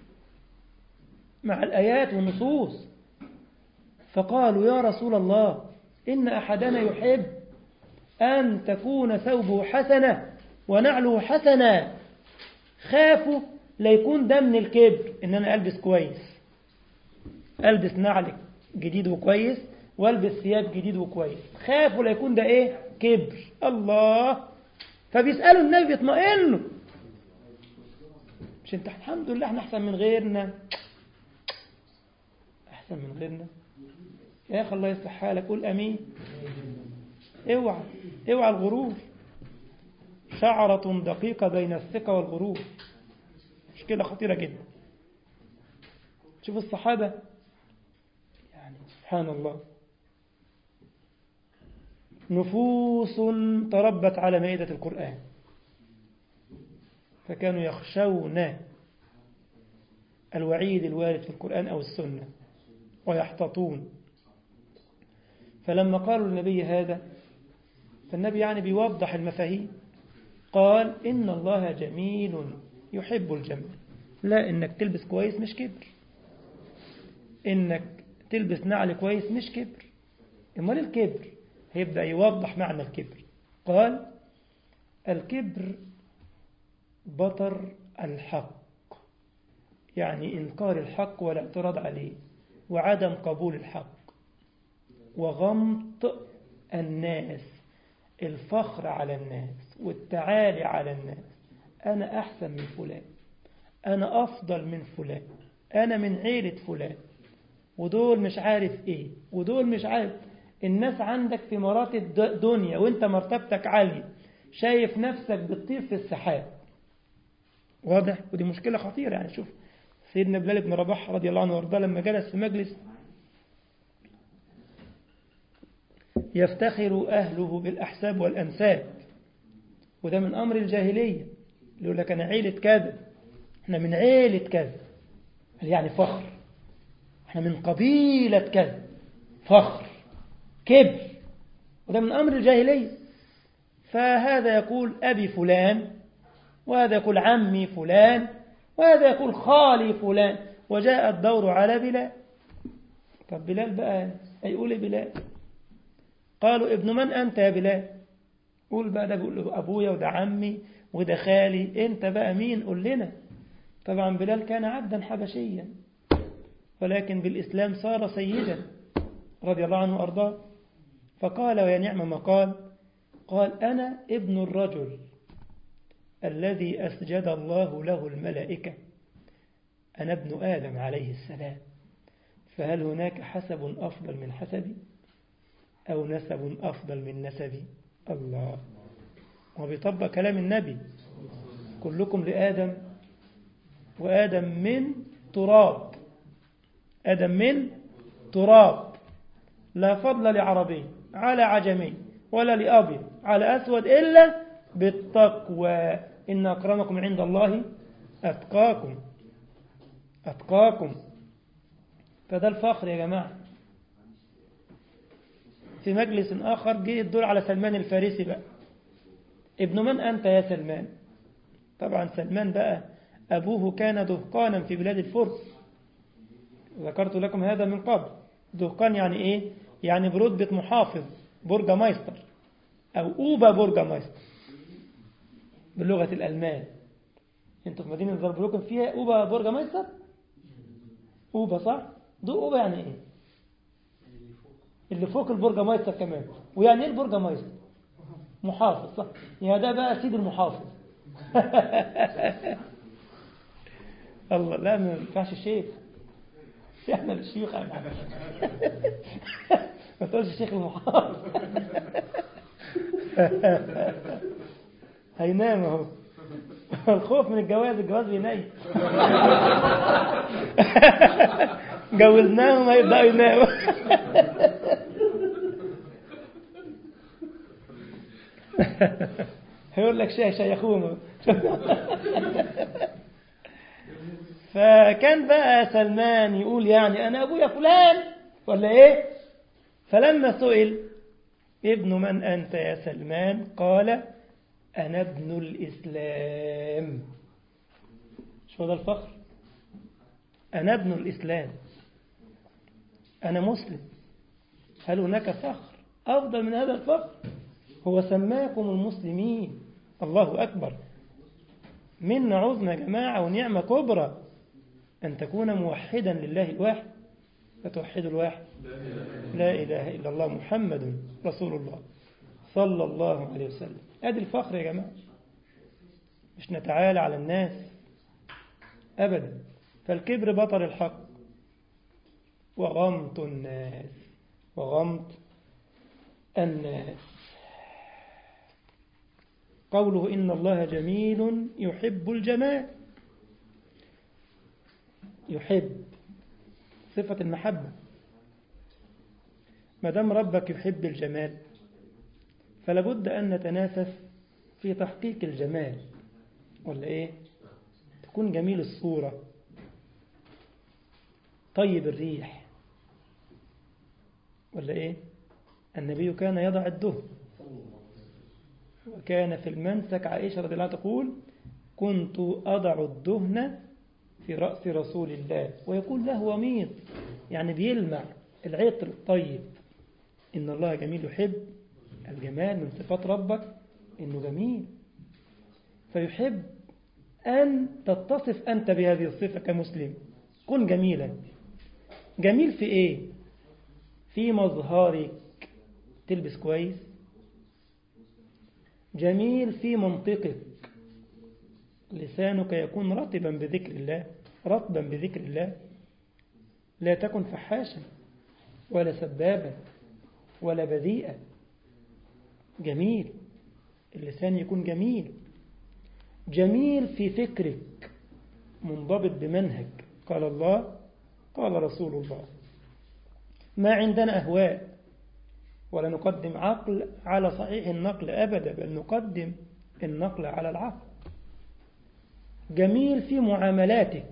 مع الآيات والنصوص فقالوا يا رسول الله إن أحدنا يحب أن تكون ثوبه حسنة ونعله حسنة خافوا لا يكون ده من الكبر إن أنا ألبس كويس ألبس نعل جديد وكويس والبس ثياب جديد وكويس خافوا لا يكون ده إيه كبر الله فبيسألوا النبي بيطمئنوا مش انت الحمد لله احنا احسن من غيرنا احسن من غيرنا يا اخي الله يصلح حالك قول امين اوعى اوعى الغرور شعرة دقيقة بين الثقة والغرور مشكلة خطيرة جدا شوف الصحابة يعني سبحان الله نفوس تربت على مائدة القرآن فكانوا يخشون الوعيد الوارد في القرآن أو السنة ويحتطون فلما قالوا النبي هذا فالنبي يعني بيوضح المفاهيم قال إن الله جميل يحب الجمال لا إنك تلبس كويس مش كبر إنك تلبس نعل كويس مش كبر امال الكبر هيبدأ يوضح معنى الكبر قال الكبر بطر الحق يعني إنكار الحق والاعتراض عليه وعدم قبول الحق وغمط الناس الفخر على الناس والتعالي على الناس أنا أحسن من فلان أنا أفضل من فلان أنا من عيلة فلان ودول مش عارف إيه ودول مش عارف الناس عندك في مراتب دنيا وانت مرتبتك عالية شايف نفسك بتطير في السحاب واضح ودي مشكلة خطيرة يعني شوف سيدنا بلال بن رباح رضي الله عنه وارضاه لما جلس في مجلس يفتخر أهله بالأحساب والأنساب وده من أمر الجاهلية يقول لك أنا عيلة كذا احنا من عيلة كذا يعني فخر احنا من قبيلة كذا فخر كبر وده من أمر الجاهلية فهذا يقول أبي فلان وهذا يقول عمي فلان وهذا يقول خالي فلان وجاء الدور على بلال طب بلال بقى هيقول إيه بلال قالوا ابن من أنت يا بلال قول بقى ده بيقول له أبويا وده عمي وده خالي أنت بقى مين قول لنا طبعا بلال كان عبدا حبشيا ولكن بالإسلام صار سيدا رضي الله عنه وأرضاه فقال ويا نعم ما قال قال أنا ابن الرجل الذي أسجد الله له الملائكة أنا ابن آدم عليه السلام فهل هناك حسب أفضل من حسبي أو نسب أفضل من نسبي الله وبيطبق كلام النبي كلكم لآدم وآدم من تراب آدم من تراب لا فضل لعربي على عجمي ولا لأبيض على أسود إلا بالتقوى إن أكرمكم عند الله أتقاكم أتقاكم فده الفخر يا جماعة في مجلس آخر جه الدور على سلمان الفارسي بقى ابن من أنت يا سلمان طبعا سلمان بقى أبوه كان دهقانا في بلاد الفرس ذكرت لكم هذا من قبل دهقان يعني إيه يعني برتبة محافظ برج مايستر أو أوبا برج مايستر بلغة الألمان انتوا في مدينة زربروكن فيها أوبا برج ميسر أوبا صح دو أوبا يعني إيه اللي فوق البرج ميسر كمان ويعني إيه البرج ميسر محافظ صح يا ده بقى سيد المحافظ الله لا ما ينفعش الشيخ احنا الشيوخ ما تقولش الشيخ المحافظ هينام اهو الخوف من الجواز الجواز بينام جوزناهم هيبدأوا يناموا هيقول لك شيخ شيخونا فكان بقى سلمان يقول يعني أنا أبويا فلان ولا إيه فلما سئل ابن من أنت يا سلمان قال أنا ابن الإسلام شو هذا الفخر أنا ابن الإسلام أنا مسلم هل هناك فخر أفضل من هذا الفخر هو سماكم المسلمين الله أكبر منا عظمى يا جماعة ونعمة كبرى أن تكون موحدا لله الواحد فتوحد الواحد لا إله إلا الله محمد رسول الله صلى الله عليه وسلم أدي الفخر يا جماعة مش نتعالى على الناس أبدا فالكبر بطل الحق وغمط الناس وغمط الناس قوله إن الله جميل يحب الجمال يحب صفة المحبة ما دام ربك يحب الجمال فلابد أن نتنافس في تحقيق الجمال ولا إيه تكون جميل الصورة طيب الريح ولا إيه النبي كان يضع الدهن وكان في المنسك عائشة رضي الله عنها تقول كنت أضع الدهن في رأس رسول الله ويقول له وميض يعني بيلمع العطر الطيب إن الله جميل يحب الجمال من صفات ربك إنه جميل فيحب أن تتصف أنت بهذه الصفة كمسلم كن جميلا جميل في إيه في مظهرك تلبس كويس جميل في منطقك لسانك يكون رطبا بذكر الله رطبا بذكر الله لا تكن فحاشا ولا سبابا ولا بذيئا جميل اللسان يكون جميل جميل في فكرك منضبط بمنهج قال الله قال رسول الله ما عندنا أهواء ولا نقدم عقل على صحيح النقل أبدا بل نقدم النقل على العقل جميل في معاملاتك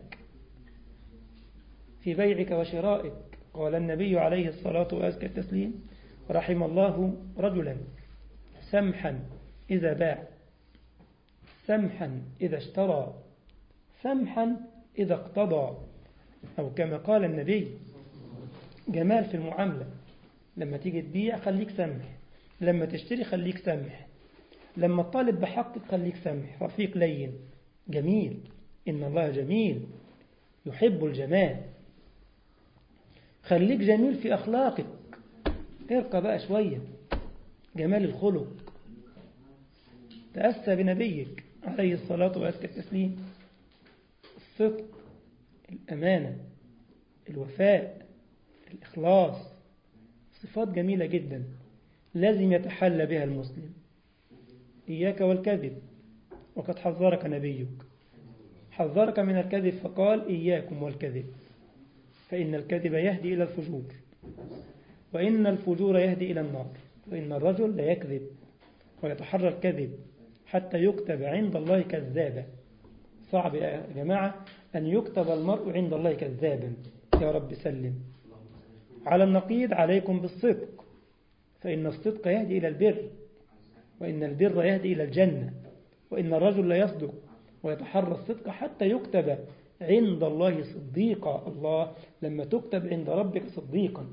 في بيعك وشرائك قال النبي عليه الصلاة وأزكى التسليم رحم الله رجلا سمحا إذا باع سمحا إذا اشترى سمحا إذا اقتضى أو كما قال النبي جمال في المعاملة لما تيجي تبيع خليك سمح لما تشتري خليك سمح لما تطالب بحقك خليك سمح رفيق لين جميل إن الله جميل يحب الجمال خليك جميل في أخلاقك ارقى بقى شوية جمال الخلق تأسى بنبيك عليه الصلاة وأزكى التسليم الصدق الأمانة الوفاء الإخلاص صفات جميلة جدا لازم يتحلى بها المسلم إياك والكذب وقد حذرك نبيك حذرك من الكذب فقال إياكم والكذب فإن الكذب يهدي إلى الفجور وإن الفجور يهدي إلى النار وإن الرجل لا يكذب ويتحرى الكذب حتى يكتب عند الله كذابا صعب يا جماعة أن يكتب المرء عند الله كذابا يا رب سلم على النقيض عليكم بالصدق فإن الصدق يهدي إلى البر وإن البر يهدي إلى الجنة وإن الرجل لا يصدق ويتحرى الصدق حتى يكتب عند الله صديقا الله لما تكتب عند ربك صديقا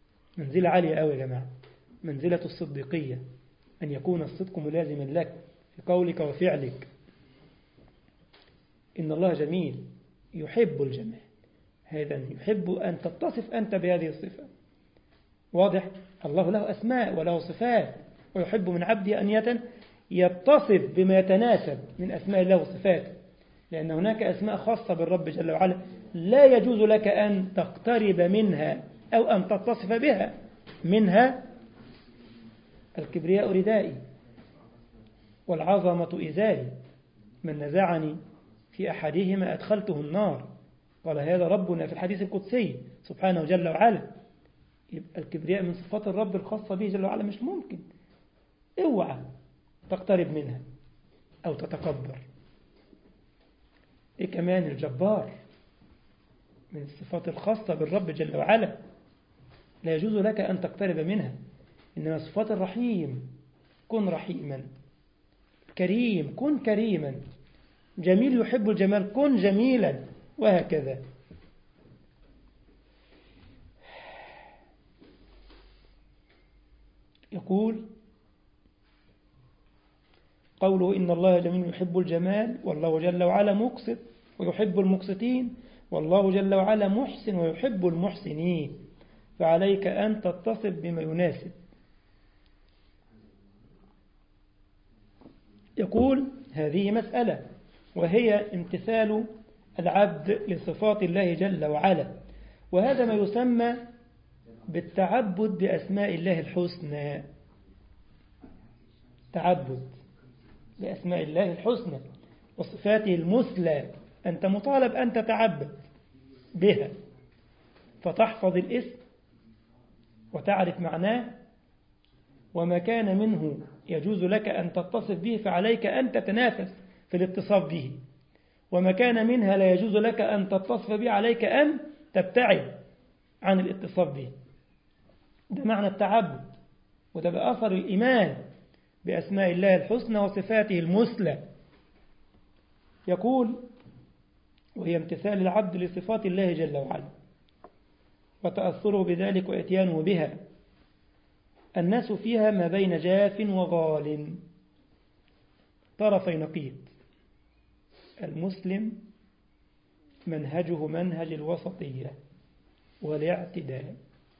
منزلة عالية أوي يا جماعة منزلة الصديقية أن يكون الصدق ملازما لك في قولك وفعلك إن الله جميل يحب الجمال هذا يحب أن تتصف أنت بهذه الصفة واضح الله له أسماء وله صفات ويحب من عبده أن يتصف بما يتناسب من أسماء الله وصفاته لأن هناك أسماء خاصة بالرب جل وعلا لا يجوز لك أن تقترب منها أو أن تتصف بها منها الكبرياء ردائي والعظمة إزاري من نزعني في أحدهما أدخلته النار قال هذا ربنا في الحديث القدسي سبحانه جل وعلا يبقى الكبرياء من صفات الرب الخاصة به جل وعلا مش ممكن اوعى تقترب منها أو تتكبر إيه كمان الجبار من الصفات الخاصة بالرب جل وعلا لا يجوز لك أن تقترب منها إنما صفات الرحيم كن رحيما كريم كن كريما جميل يحب الجمال كن جميلا وهكذا يقول قوله إن الله جميل يحب الجمال والله جل وعلا مقسط ويحب المقسطين والله جل وعلا محسن ويحب المحسنين فعليك أن تتصف بما يناسب يقول هذه مسألة وهي امتثال العبد لصفات الله جل وعلا وهذا ما يسمى بالتعبد بأسماء الله الحسنى تعبد بأسماء الله الحسنى وصفاته المثلى أنت مطالب أن تتعبد بها فتحفظ الاسم وتعرف معناه وما كان منه يجوز لك أن تتصف به فعليك أن تتنافس في الاتصاف به وما كان منها لا يجوز لك أن تتصف به عليك أن تبتعد عن الاتصاف به ده معنى التعبد وده بأثر الإيمان بأسماء الله الحسنى وصفاته المثلى يقول وهي امتثال العبد لصفات الله جل وعلا وتأثره بذلك وإتيانه بها الناس فيها ما بين جاف وغال طرفي نقيض المسلم منهجه منهج الوسطية والاعتدال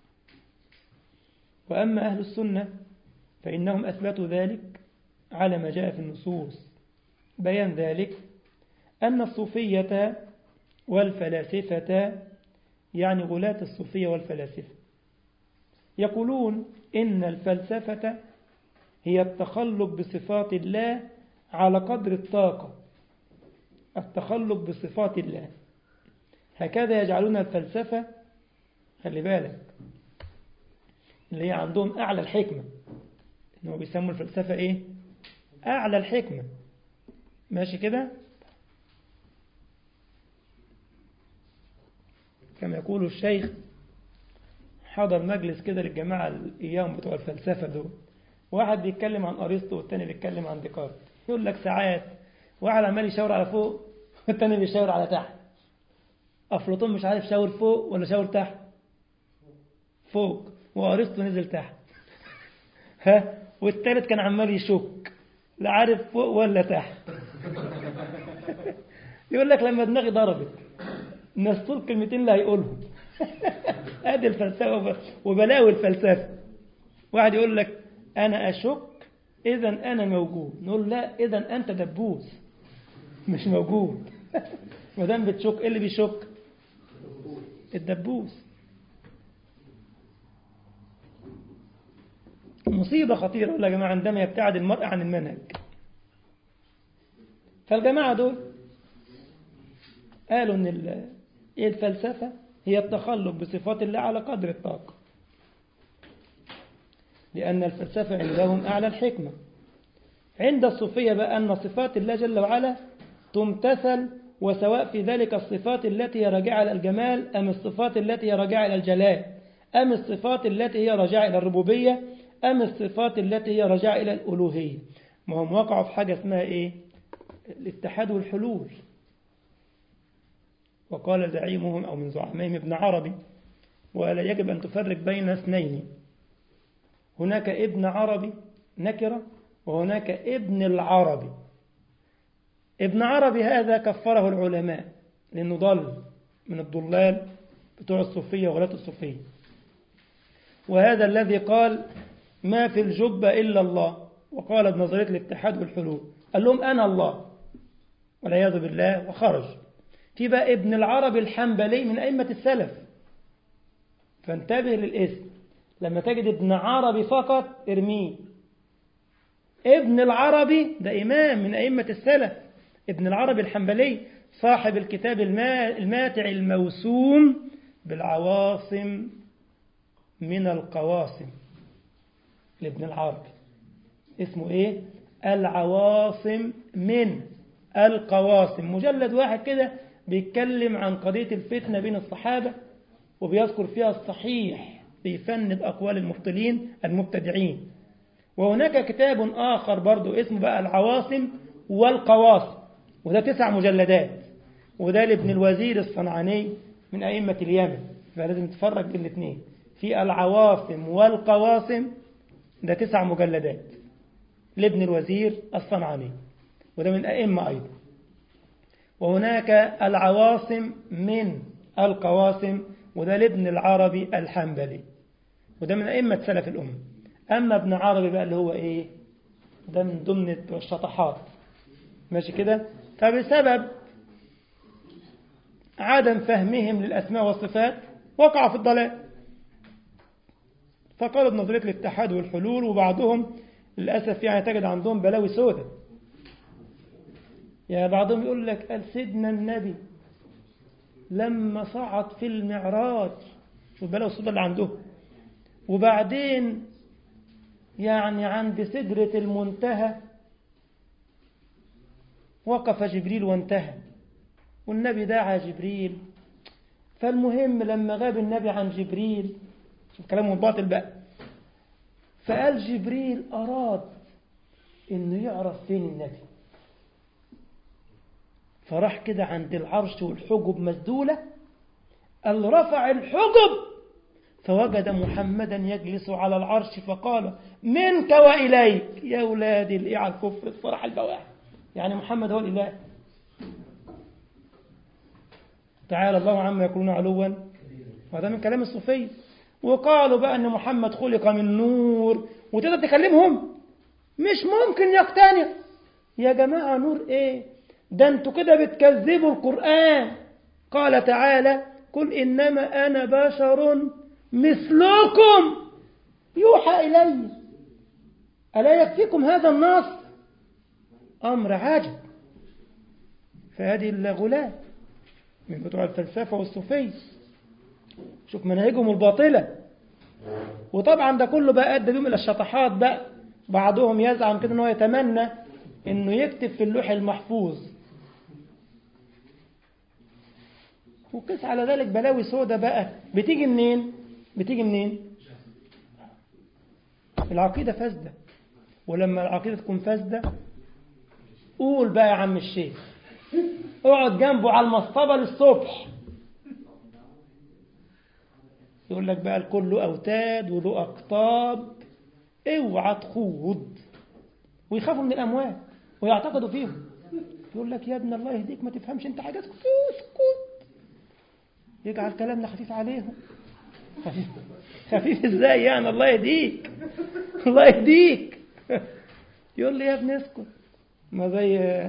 وأما أهل السنة فإنهم أثبتوا ذلك على ما جاء في النصوص بيان ذلك أن الصوفية والفلاسفة يعني غلاة الصوفية والفلاسفة يقولون إن الفلسفة هي التخلق بصفات الله على قدر الطاقة التخلق بصفات الله هكذا يجعلون الفلسفة خلي بالك اللي هي عندهم أعلى الحكمة إنه بيسموا الفلسفة إيه أعلى الحكمة ماشي كده كما يقول الشيخ حضر مجلس كده للجماعة الأيام بتوع الفلسفة دول واحد بيتكلم عن أرسطو والتاني بيتكلم عن ديكارت يقول لك ساعات واحد عمال يشاور على فوق والتاني بيشاور على تحت أفلاطون مش عارف شاور فوق ولا شاور تحت فوق وأرسطو نزل تحت ها والتالت كان عمال يشك لا عارف فوق ولا تحت يقول لك لما دماغي ضربت نسطور الكلمتين اللي هيقولهم ادي الفلسفه وبلاوي الفلسفه واحد يقول لك انا اشك اذا انا موجود نقول لا اذا انت دبوس مش موجود ما دام بتشك ايه اللي بيشك الدبوس مصيبة خطيرة يا جماعة عندما يبتعد المرء عن المنهج فالجماعة دول قالوا ان الفلسفة هي التخلق بصفات الله على قدر الطاقة لأن الفلسفة عندهم أعلى الحكمة عند الصوفية بقى أن صفات الله جل وعلا تمتثل وسواء في ذلك الصفات التي هي راجعة إلى الجمال أم الصفات التي هي راجعة إلى الجلال أم الصفات التي هي راجعة إلى الربوبية أم الصفات التي هي راجعة إلى الألوهية ما هم وقعوا في حاجة اسمها إيه الاتحاد والحلول وقال زعيمهم أو من زعمائهم ابن عربي ولا يجب أن تفرق بين اثنين هناك ابن عربي نكرة وهناك ابن العربي ابن عربي هذا كفره العلماء لأنه ضل من الضلال بتوع الصوفية وغلاة الصوفية وهذا الذي قال ما في الجبة إلا الله وقال بنظرية الاتحاد والحلول قال لهم أنا الله والعياذ بالله وخرج في بقى ابن العربي الحنبلي من أئمة السلف فانتبه للاسم لما تجد ابن عربي فقط ارميه ابن العربي ده إمام من أئمة السلف ابن العربي الحنبلي صاحب الكتاب الماتع الموسوم بالعواصم من القواصم لابن العربي اسمه ايه العواصم من القواصم مجلد واحد كده بيتكلم عن قضية الفتنة بين الصحابة وبيذكر فيها الصحيح بيفند أقوال المبطلين المبتدعين وهناك كتاب آخر برضو اسمه بقى العواصم والقواصم وده تسع مجلدات وده لابن الوزير الصنعاني من أئمة اليمن فلازم تفرق بين الاثنين في العواصم والقواصم ده تسع مجلدات لابن الوزير الصنعاني وده من أئمة أيضا وهناك العواصم من القواسم وده لابن العربي الحنبلي وده من أئمة سلف الأمة أما ابن عربي بقى اللي هو إيه ده من ضمن الشطحات ماشي كده فبسبب عدم فهمهم للأسماء والصفات وقع في الضلال فقالوا بنظرية الاتحاد والحلول وبعضهم للأسف يعني تجد عندهم بلاوي سودة يعني بعضهم يقول لك قال سيدنا النبي لما صعد في المعراج شوف بلاوي السودة اللي عندهم وبعدين يعني عند سدرة المنتهى وقف جبريل وانتهى والنبي دعا جبريل فالمهم لما غاب النبي عن جبريل شوف كلامه باطل بقى فقال جبريل أراد إنه يعرف فين النبي فراح كده عند العرش والحجب مسدولة قال رفع الحجب فوجد محمدا يجلس على العرش فقال منك وإليك يا أولادي الإيه على الكفر الصراح البواح يعني محمد هو الإله تعالى الله عما يقولون علوا وهذا من كلام الصوفية وقالوا بقى أن محمد خلق من نور وتقدر تكلمهم مش ممكن يقتنع يا جماعة نور ايه ده انتوا كده بتكذبوا القرآن قال تعالى قل إنما أنا بشر مثلكم يوحى إلي ألا يكفيكم هذا النص أمر عاجب فهذه الغلاة من بتوع الفلسفة والصوفية شوف مناهجهم الباطلة وطبعا ده كله بقى أدى بهم إلى الشطحات بقى بعضهم يزعم كده أنه يتمنى أنه يكتب في اللوح المحفوظ وقس على ذلك بلاوي سودة بقى بتيجي منين بتيجي منين العقيدة فاسدة ولما العقيدة تكون فاسدة قول بقى يا عم الشيخ اقعد جنبه على المصطبة للصبح يقول لك بقى الكل له أوتاد وله أقطاب اوعى تخوض ويخافوا من الأموات ويعتقدوا فيهم يقول لك يا ابن الله يهديك ما تفهمش انت حاجات اسكت اسكت يجعل كلامنا خفيف عليهم خفيف خفيف ازاي يعني الله يهديك الله يهديك يقول لي يا ابني اسكت ما زي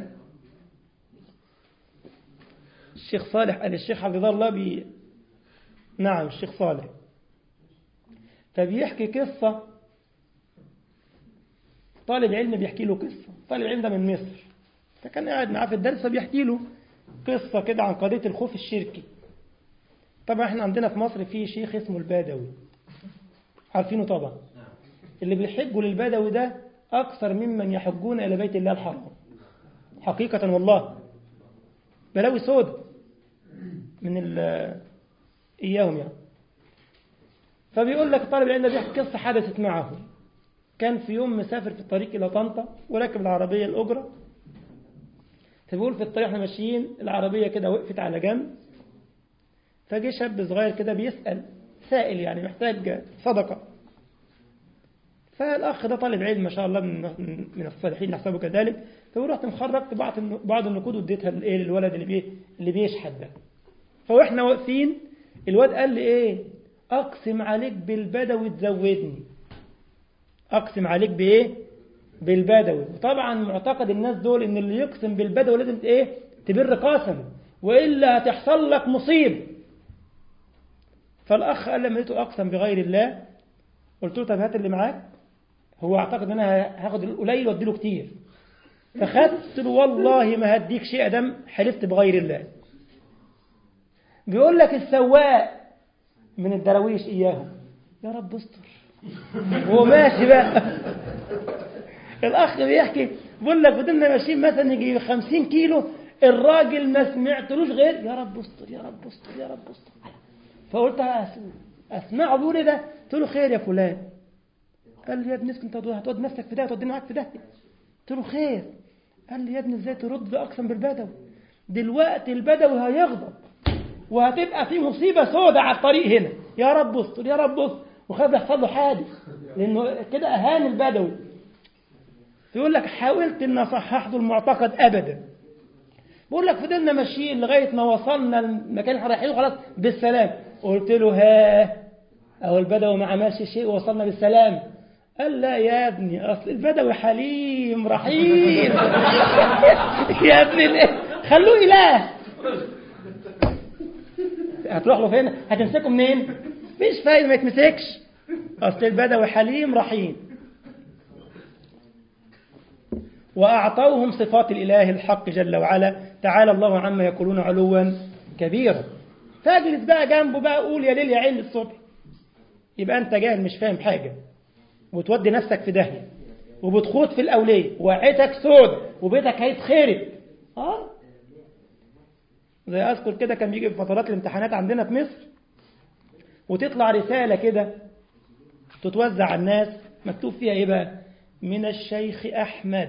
الشيخ صالح قال الشيخ حفظه الله بي نعم الشيخ صالح فبيحكي قصة طالب علم بيحكي له قصة طالب علم ده من مصر فكان قاعد معاه في الدرس فبيحكي له قصة كده عن قضية الخوف الشركي طبعا احنا عندنا في مصر في شيخ اسمه البادوي عارفينه طبعا اللي بيحجوا للبدوي ده أكثر ممن يحجون إلى بيت الله الحرام حقيقة والله بلاوي سود من إياهم يعني فبيقول لك طالب العلم بيحكي قصة حدثت معه كان في يوم مسافر في الطريق إلى طنطا وراكب العربية الأجرة فبيقول في الطريق احنا ماشيين العربية كده وقفت على جنب فجي شاب صغير كده بيسأل سائل يعني محتاج صدقة فالأخ ده طالب علم ما شاء الله من من الصالحين نحسبه كذلك فرحت مخرجت بعض بعض النقود واديتها لإيه للولد اللي بيه اللي بيشحت ده فواحنا واقفين الواد قال لي إيه أقسم عليك بالبدوي تزودني أقسم عليك بإيه بالبدوي وطبعا معتقد الناس دول إن اللي يقسم بالبدوي لازم إيه تبر قسم وإلا هتحصل لك مصيبة فالأخ قال لما لقيته أقسم بغير الله قلت له طب هات اللي معاك هو اعتقد ان انا هاخد القليل واديله كتير فخدت له والله ما هديك شيء ادم حلفت بغير الله بيقول لك السواق من الدراويش اياهم يا رب استر وهو ماشي بقى الاخ بيحكي بيقول لك فضلنا ماشيين مثلا يجي 50 كيلو الراجل ما سمعتلوش غير يا رب استر يا رب استر يا رب استر فقلت اسمعه بيقول ايه ده قلت له خير يا فلان قال لي يا ابني انت هتودي نفسك في ده هتوديني معاك في ده قلت له خير قال لي يا ابني ازاي ترد اقسم بالبدوي دلوقتي البدوي هيغضب وهتبقى في مصيبه سودة على الطريق هنا يا رب استر يا رب استر وخاف يحصل له حادث لانه كده اهان البدوي يقول لك حاولت ان اصحح له المعتقد ابدا بقول لك فضلنا ماشيين لغايه ما وصلنا المكان اللي رايحينه خلاص بالسلام قلت له ها اهو البدوي ما عملش شيء ووصلنا بالسلام قال لا يا ابني اصل البدوي حليم رحيم يا ابني ليه؟ خلوه اله هتروح له فين هتمسكه منين مش فايده ما يتمسكش اصل البدوي حليم رحيم وأعطوهم صفات الإله الحق جل وعلا تعالى الله عما يقولون علوا كبيرا فاجلس بقى جنبه بقى قول يا ليل يا عين الصبح يبقى أنت جاهل مش فاهم حاجة وتودي نفسك في داهية وبتخوض في الأولية وعيتك سود وبيتك هيتخرب اه زي أذكر كده كان بيجي في فترات الامتحانات عندنا في مصر وتطلع رسالة كده تتوزع على الناس مكتوب فيها ايه بقى من الشيخ أحمد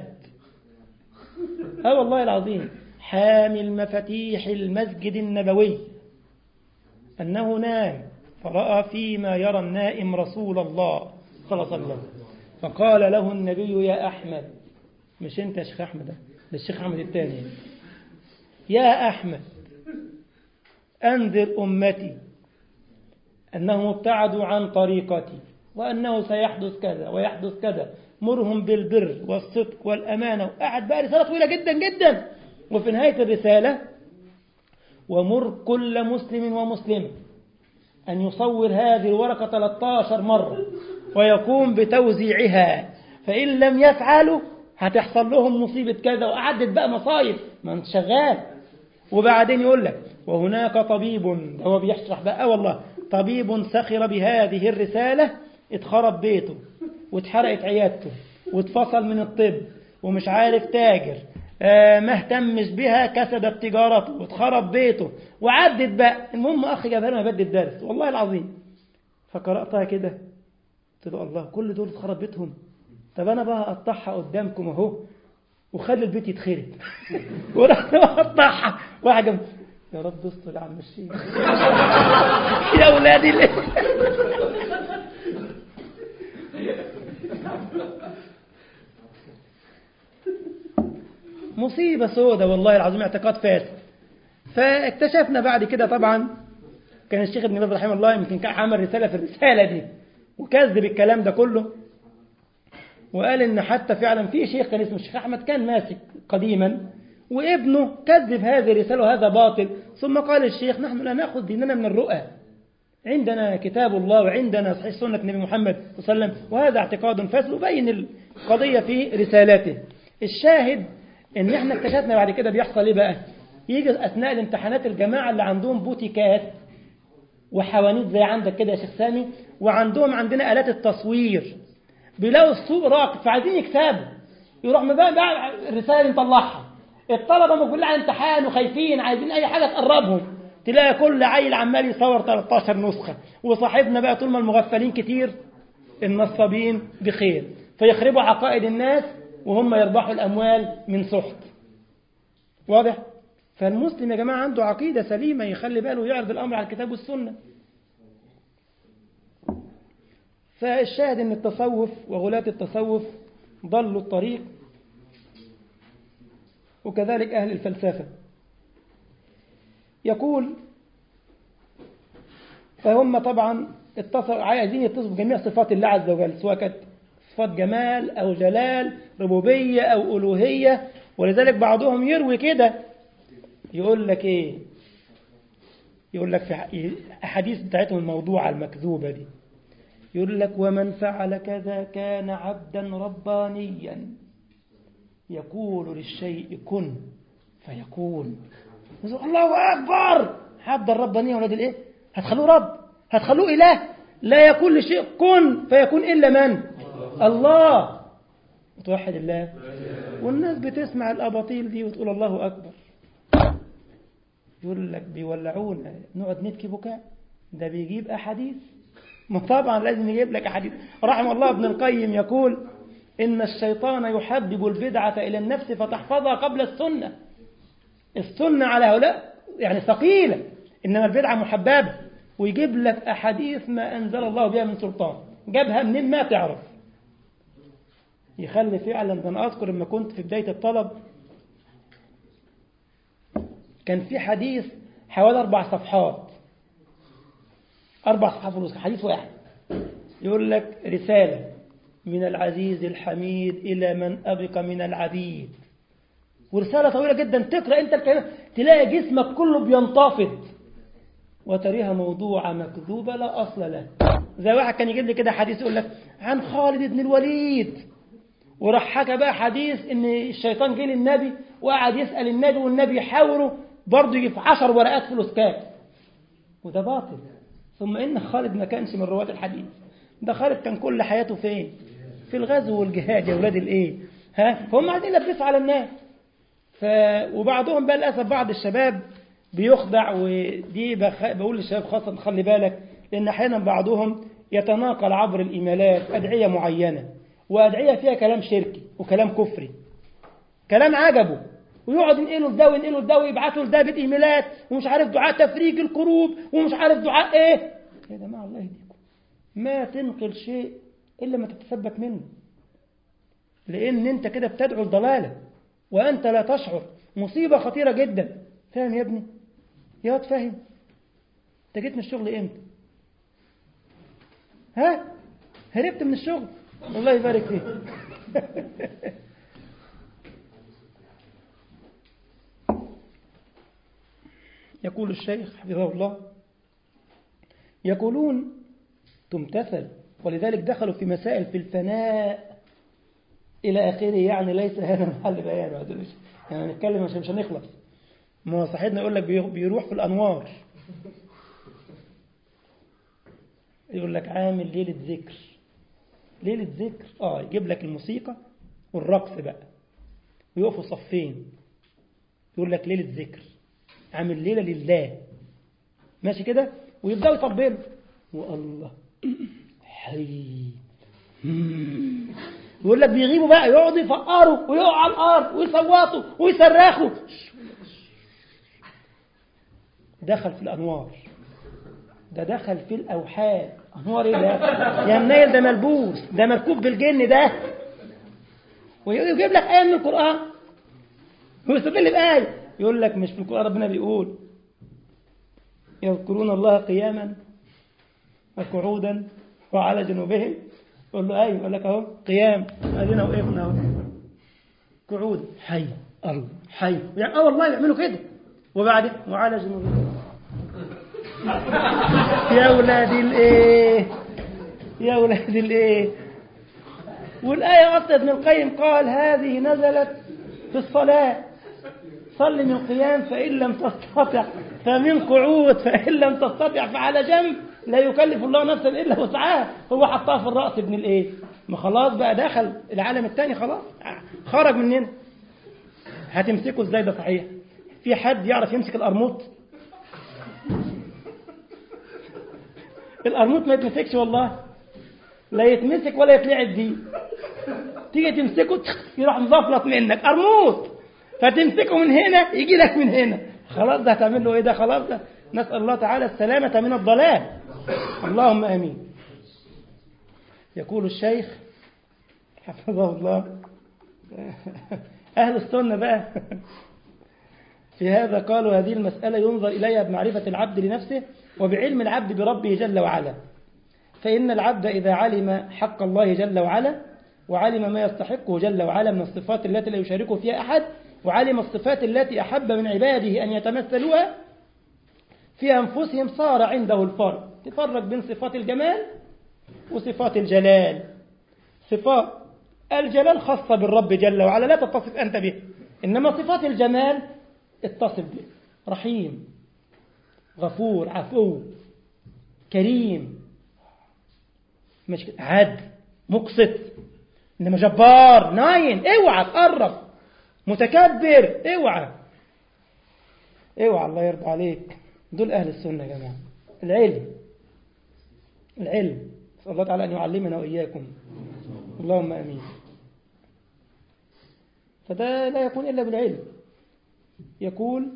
اه والله العظيم حامل مفاتيح المسجد النبوي أنه نام فرأى فيما يرى النائم رسول الله صلى الله عليه وسلم فقال له النبي يا أحمد مش أنت يا شيخ أحمد ده الشيخ أحمد الثاني يا أحمد أنذر أمتي أنهم ابتعدوا عن طريقتي وأنه سيحدث كذا ويحدث كذا مرهم بالبر والصدق والأمانة وقعد بقى رسالة طويلة جدا جدا وفي نهاية الرسالة ومر كل مسلم ومسلمة أن يصور هذه الورقة 13 مرة ويقوم بتوزيعها فإن لم يفعلوا هتحصل لهم مصيبة كذا وأعدت بقى مصايب ما أنت شغال وبعدين يقول لك وهناك طبيب هو بيشرح بقى والله طبيب سخر بهذه الرسالة اتخرب بيته واتحرقت عيادته واتفصل من الطب ومش عارف تاجر آه ما اهتمش بها كسدت تجارته واتخرب بيته وعدت بقى المهم اخي جابها لنا بدي الدرس والله العظيم فقراتها كده قلت له الله كل دول اتخرب بيتهم طب انا بقى اقطعها قدامكم اهو وخلي البيت يتخرب ورحت اقطعها واحد جنب يا رب استر يا عم الشيخ يا اولادي ليه مصيبة سودة والله العظيم اعتقاد فاسد فاكتشفنا بعد كده طبعا كان الشيخ ابن باز رحمه الله يمكن كان عمل رسالة في الرسالة دي وكذب الكلام ده كله وقال ان حتى فعلا في شيخ كان اسمه الشيخ احمد كان ماسك قديما وابنه كذب هذه الرسالة وهذا باطل ثم قال الشيخ نحن لا نأخذ ديننا من الرؤى عندنا كتاب الله وعندنا صحيح سنة النبي محمد صلى الله عليه وسلم وهذا اعتقاد فاسد وبين القضية في رسالته الشاهد ان احنا اكتشفنا بعد كده بيحصل ايه بقى يجي اثناء الامتحانات الجماعه اللي عندهم بوتيكات وحوانيت زي عندك كده يا شيخ سامي وعندهم عندنا الات التصوير بيلاقوا السوق راكد فعايزين يكسبوا يروح بقى, بقى الرساله مطلعها الطلبه موجودين على امتحان وخايفين عايزين اي حاجه تقربهم تلاقي كل عيل عمال يصور 13 نسخه وصاحبنا بقى طول ما المغفلين كتير النصابين بخير فيخربوا عقائد الناس وهم يربحوا الأموال من سحت واضح؟ فالمسلم يا جماعة عنده عقيدة سليمة يخلي باله يعرض الأمر على الكتاب والسنة فالشاهد أن التصوف وغلاة التصوف ضلوا الطريق وكذلك أهل الفلسفة يقول فهم طبعا اتصلوا عايزين يتصفوا بجميع صفات الله عز وجل سواء كانت صفات جمال أو جلال ربوبية أو ألوهية ولذلك بعضهم يروي كده يقول لك إيه يقول لك في أحاديث بتاعتهم الموضوعة المكذوبة دي يقول لك ومن فعل كذا كان عبدا ربانيا يقول للشيء كن فيكون الله أكبر عبد الربانية ولاد الإيه هتخلوه رب هتخلوه إله لا يكون لشيء كن فيكون إلا من الله وتوحد الله والناس بتسمع الأباطيل دي وتقول الله أكبر يقول لك بيولعونا نقعد نبكي بكاء ده بيجيب أحاديث ما طبعا لازم يجيب لك أحاديث رحم الله ابن القيم يقول إن الشيطان يحبب البدعة إلى النفس فتحفظها قبل السنة السنة على هؤلاء يعني ثقيلة إنما البدعة محببة ويجيب لك أحاديث ما أنزل الله بها من سلطان جابها منين ما تعرف يخلي فعلا ده أنا أذكر لما كنت في بداية الطلب كان في حديث حوالي أربع صفحات أربع صفحات ونص حديث واحد يقول لك رسالة من العزيز الحميد إلى من أبق من العبيد ورسالة طويلة جدا تقرأ أنت الكلام تلاقي جسمك كله بينتفض وتريها موضوعة مكذوبة لا أصل له زي واحد كان يجيب لي كده حديث يقول لك عن خالد بن الوليد وراح حكى بقى حديث ان الشيطان جه للنبي وقعد يسأل النبي والنبي يحاوره برضه يجي في عشر ورقات فلوسكات وده باطل ثم ان خالد ما كانش من رواة الحديث ده خالد كان كل حياته فين في الغزو والجهاد يا ولاد الايه ها فهم عايزين يلبسوا على الناس ف... وبعضهم بقى للاسف بعض الشباب بيخدع ودي بخ... بقول للشباب خاصة خلي بالك لأن أحيانا بعضهم يتناقل عبر الإيميلات أدعية معينة وأدعية فيها كلام شركي وكلام كفري كلام عجبه ويقعد ينقله لده وينقله لده ويبعته لده بالإيميلات ومش عارف دعاء تفريج الكروب ومش عارف دعاء إيه يا جماعة الله يهديكم ما تنقل شيء إلا ما تتثبت منه لأن أنت كده بتدعو الضلالة وأنت لا تشعر مصيبة خطيرة جدا فاهم يا ابني يا واد فاهم انت جيت من الشغل امتى ها هربت من الشغل الله يبارك فيك يقول الشيخ حفظه الله يقولون تمتثل ولذلك دخلوا في مسائل في الفناء إلى آخره يعني ليس هذا محل بيان يعني نتكلم عشان مش هنخلص ما هو صاحبنا يقول لك بيروح في الأنوار يقول لك عامل ليلة ذكر ليلة ذكر آه يجيب لك الموسيقى والرقص بقى ويقفوا صفين يقول لك ليلة ذكر عامل ليلة لله ماشي كده ويبدأوا يطبلوا والله حي يقول لك بيغيبوا بقى يقعدوا يفقروا ويقعوا على الارض ويصوتوا ويصرخوا دخل في الانوار ده دخل في الاوحاد انوار ايه ده يا منيل ده ملبوس ده مركوب بالجن ده ويجيب لك ايه من القران ويستدل بايه يقول لك مش في القران ربنا بيقول يذكرون الله قياما وقعودا وعلى جنوبهم يقول له ايوه يقول لك اهو قيام ادينا وقفنا اهو قعود حي الله حي يعني اه والله يعملوا كده وبعدين وعلى جنوبهم يا ولاد الايه يا ولاد الايه والايه اصلا ابن القيم قال هذه نزلت في الصلاه صل من قيام فان لم تستطع فمن قعود فان لم تستطع فعلى جنب لا يكلف الله نفسا الا وسعها هو حطها في الراس ابن الايه ما خلاص بقى دخل العالم الثاني خلاص خرج مننا هتمسكه ازاي ده صحيح في حد يعرف يمسك القرموط القرموط ما يتمسكش والله لا يتمسك ولا يتلعب بيه تيجي تمسكه يروح مزفلط منك قرموط فتمسكه من هنا يجي لك من هنا خلاص ده هتعمل له ايه ده خلاص ده نسأل الله تعالى السلامة من الضلال اللهم امين يقول الشيخ حفظه الله أهل السنة بقى في هذا قالوا هذه المسألة ينظر إليها بمعرفة العبد لنفسه وبعلم العبد بربه جل وعلا فإن العبد إذا علم حق الله جل وعلا وعلم ما يستحقه جل وعلا من الصفات التي لا يشاركه فيها أحد وعلم الصفات التي أحب من عباده أن يتمثلوها في أنفسهم صار عنده الفرق تفرق بين صفات الجمال وصفات الجلال صفات الجلال خاصة بالرب جل وعلا لا تتصف أنت به إنما صفات الجمال اتصف به رحيم غفور عفو كريم مش عدل مقسط إنما جبار ناين اوعى تقرب متكبر اوعى اوعى الله يرضى عليك دول أهل السنة يا جماعة العلم العلم نسأل الله تعالى أن يعلمنا وإياكم اللهم أمين فده لا يكون إلا بالعلم يقول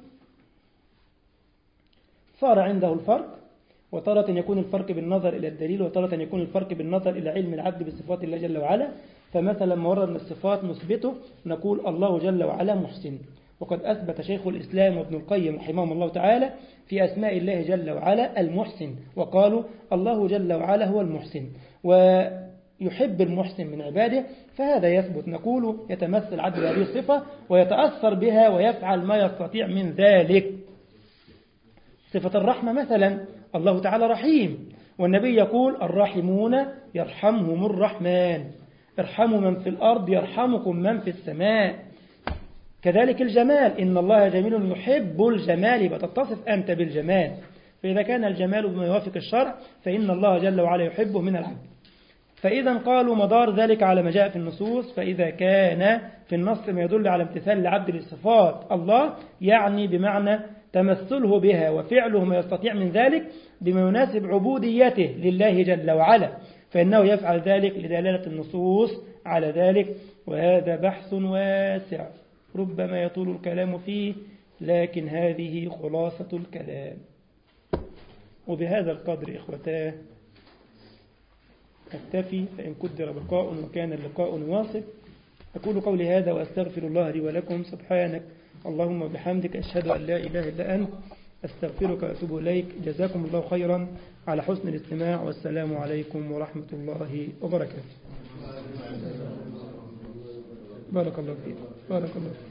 صار عنده الفرق وتارة يكون الفرق بالنظر إلى الدليل وتارة يكون الفرق بالنظر إلى علم العبد بصفات الله جل وعلا فمثلا ما ورد من الصفات نثبته نقول الله جل وعلا محسن وقد أثبت شيخ الإسلام وابن القيم رحمهم الله تعالى في أسماء الله جل وعلا المحسن وقالوا الله جل وعلا هو المحسن ويحب المحسن من عباده فهذا يثبت نقول يتمثل عبد هذه الصفة ويتأثر بها ويفعل ما يستطيع من ذلك صفة الرحمة مثلا الله تعالى رحيم والنبي يقول الراحمون يرحمهم الرحمن ارحموا من في الأرض يرحمكم من في السماء كذلك الجمال إن الله جميل يحب الجمال فتتصف أنت بالجمال فإذا كان الجمال بما يوافق الشرع فإن الله جل وعلا يحبه من العبد فإذا قالوا مدار ذلك على ما جاء في النصوص فإذا كان في النص ما يدل على امتثال العبد لصفات الله يعني بمعنى تمثله بها وفعله ما يستطيع من ذلك بما يناسب عبوديته لله جل وعلا فإنه يفعل ذلك لدلالة النصوص على ذلك وهذا بحث واسع ربما يطول الكلام فيه لكن هذه خلاصة الكلام وبهذا القدر إخوتاه أكتفي فإن قدر بقاء وكان اللقاء واصل أقول قولي هذا وأستغفر الله لي ولكم سبحانك اللهم وبحمدك أشهد أن لا إله إلا أنت أستغفرك وأتوب إليك جزاكم الله خيرا على حسن الاستماع والسلام عليكم ورحمة الله وبركاته بارك الله فيك بارك الله فيك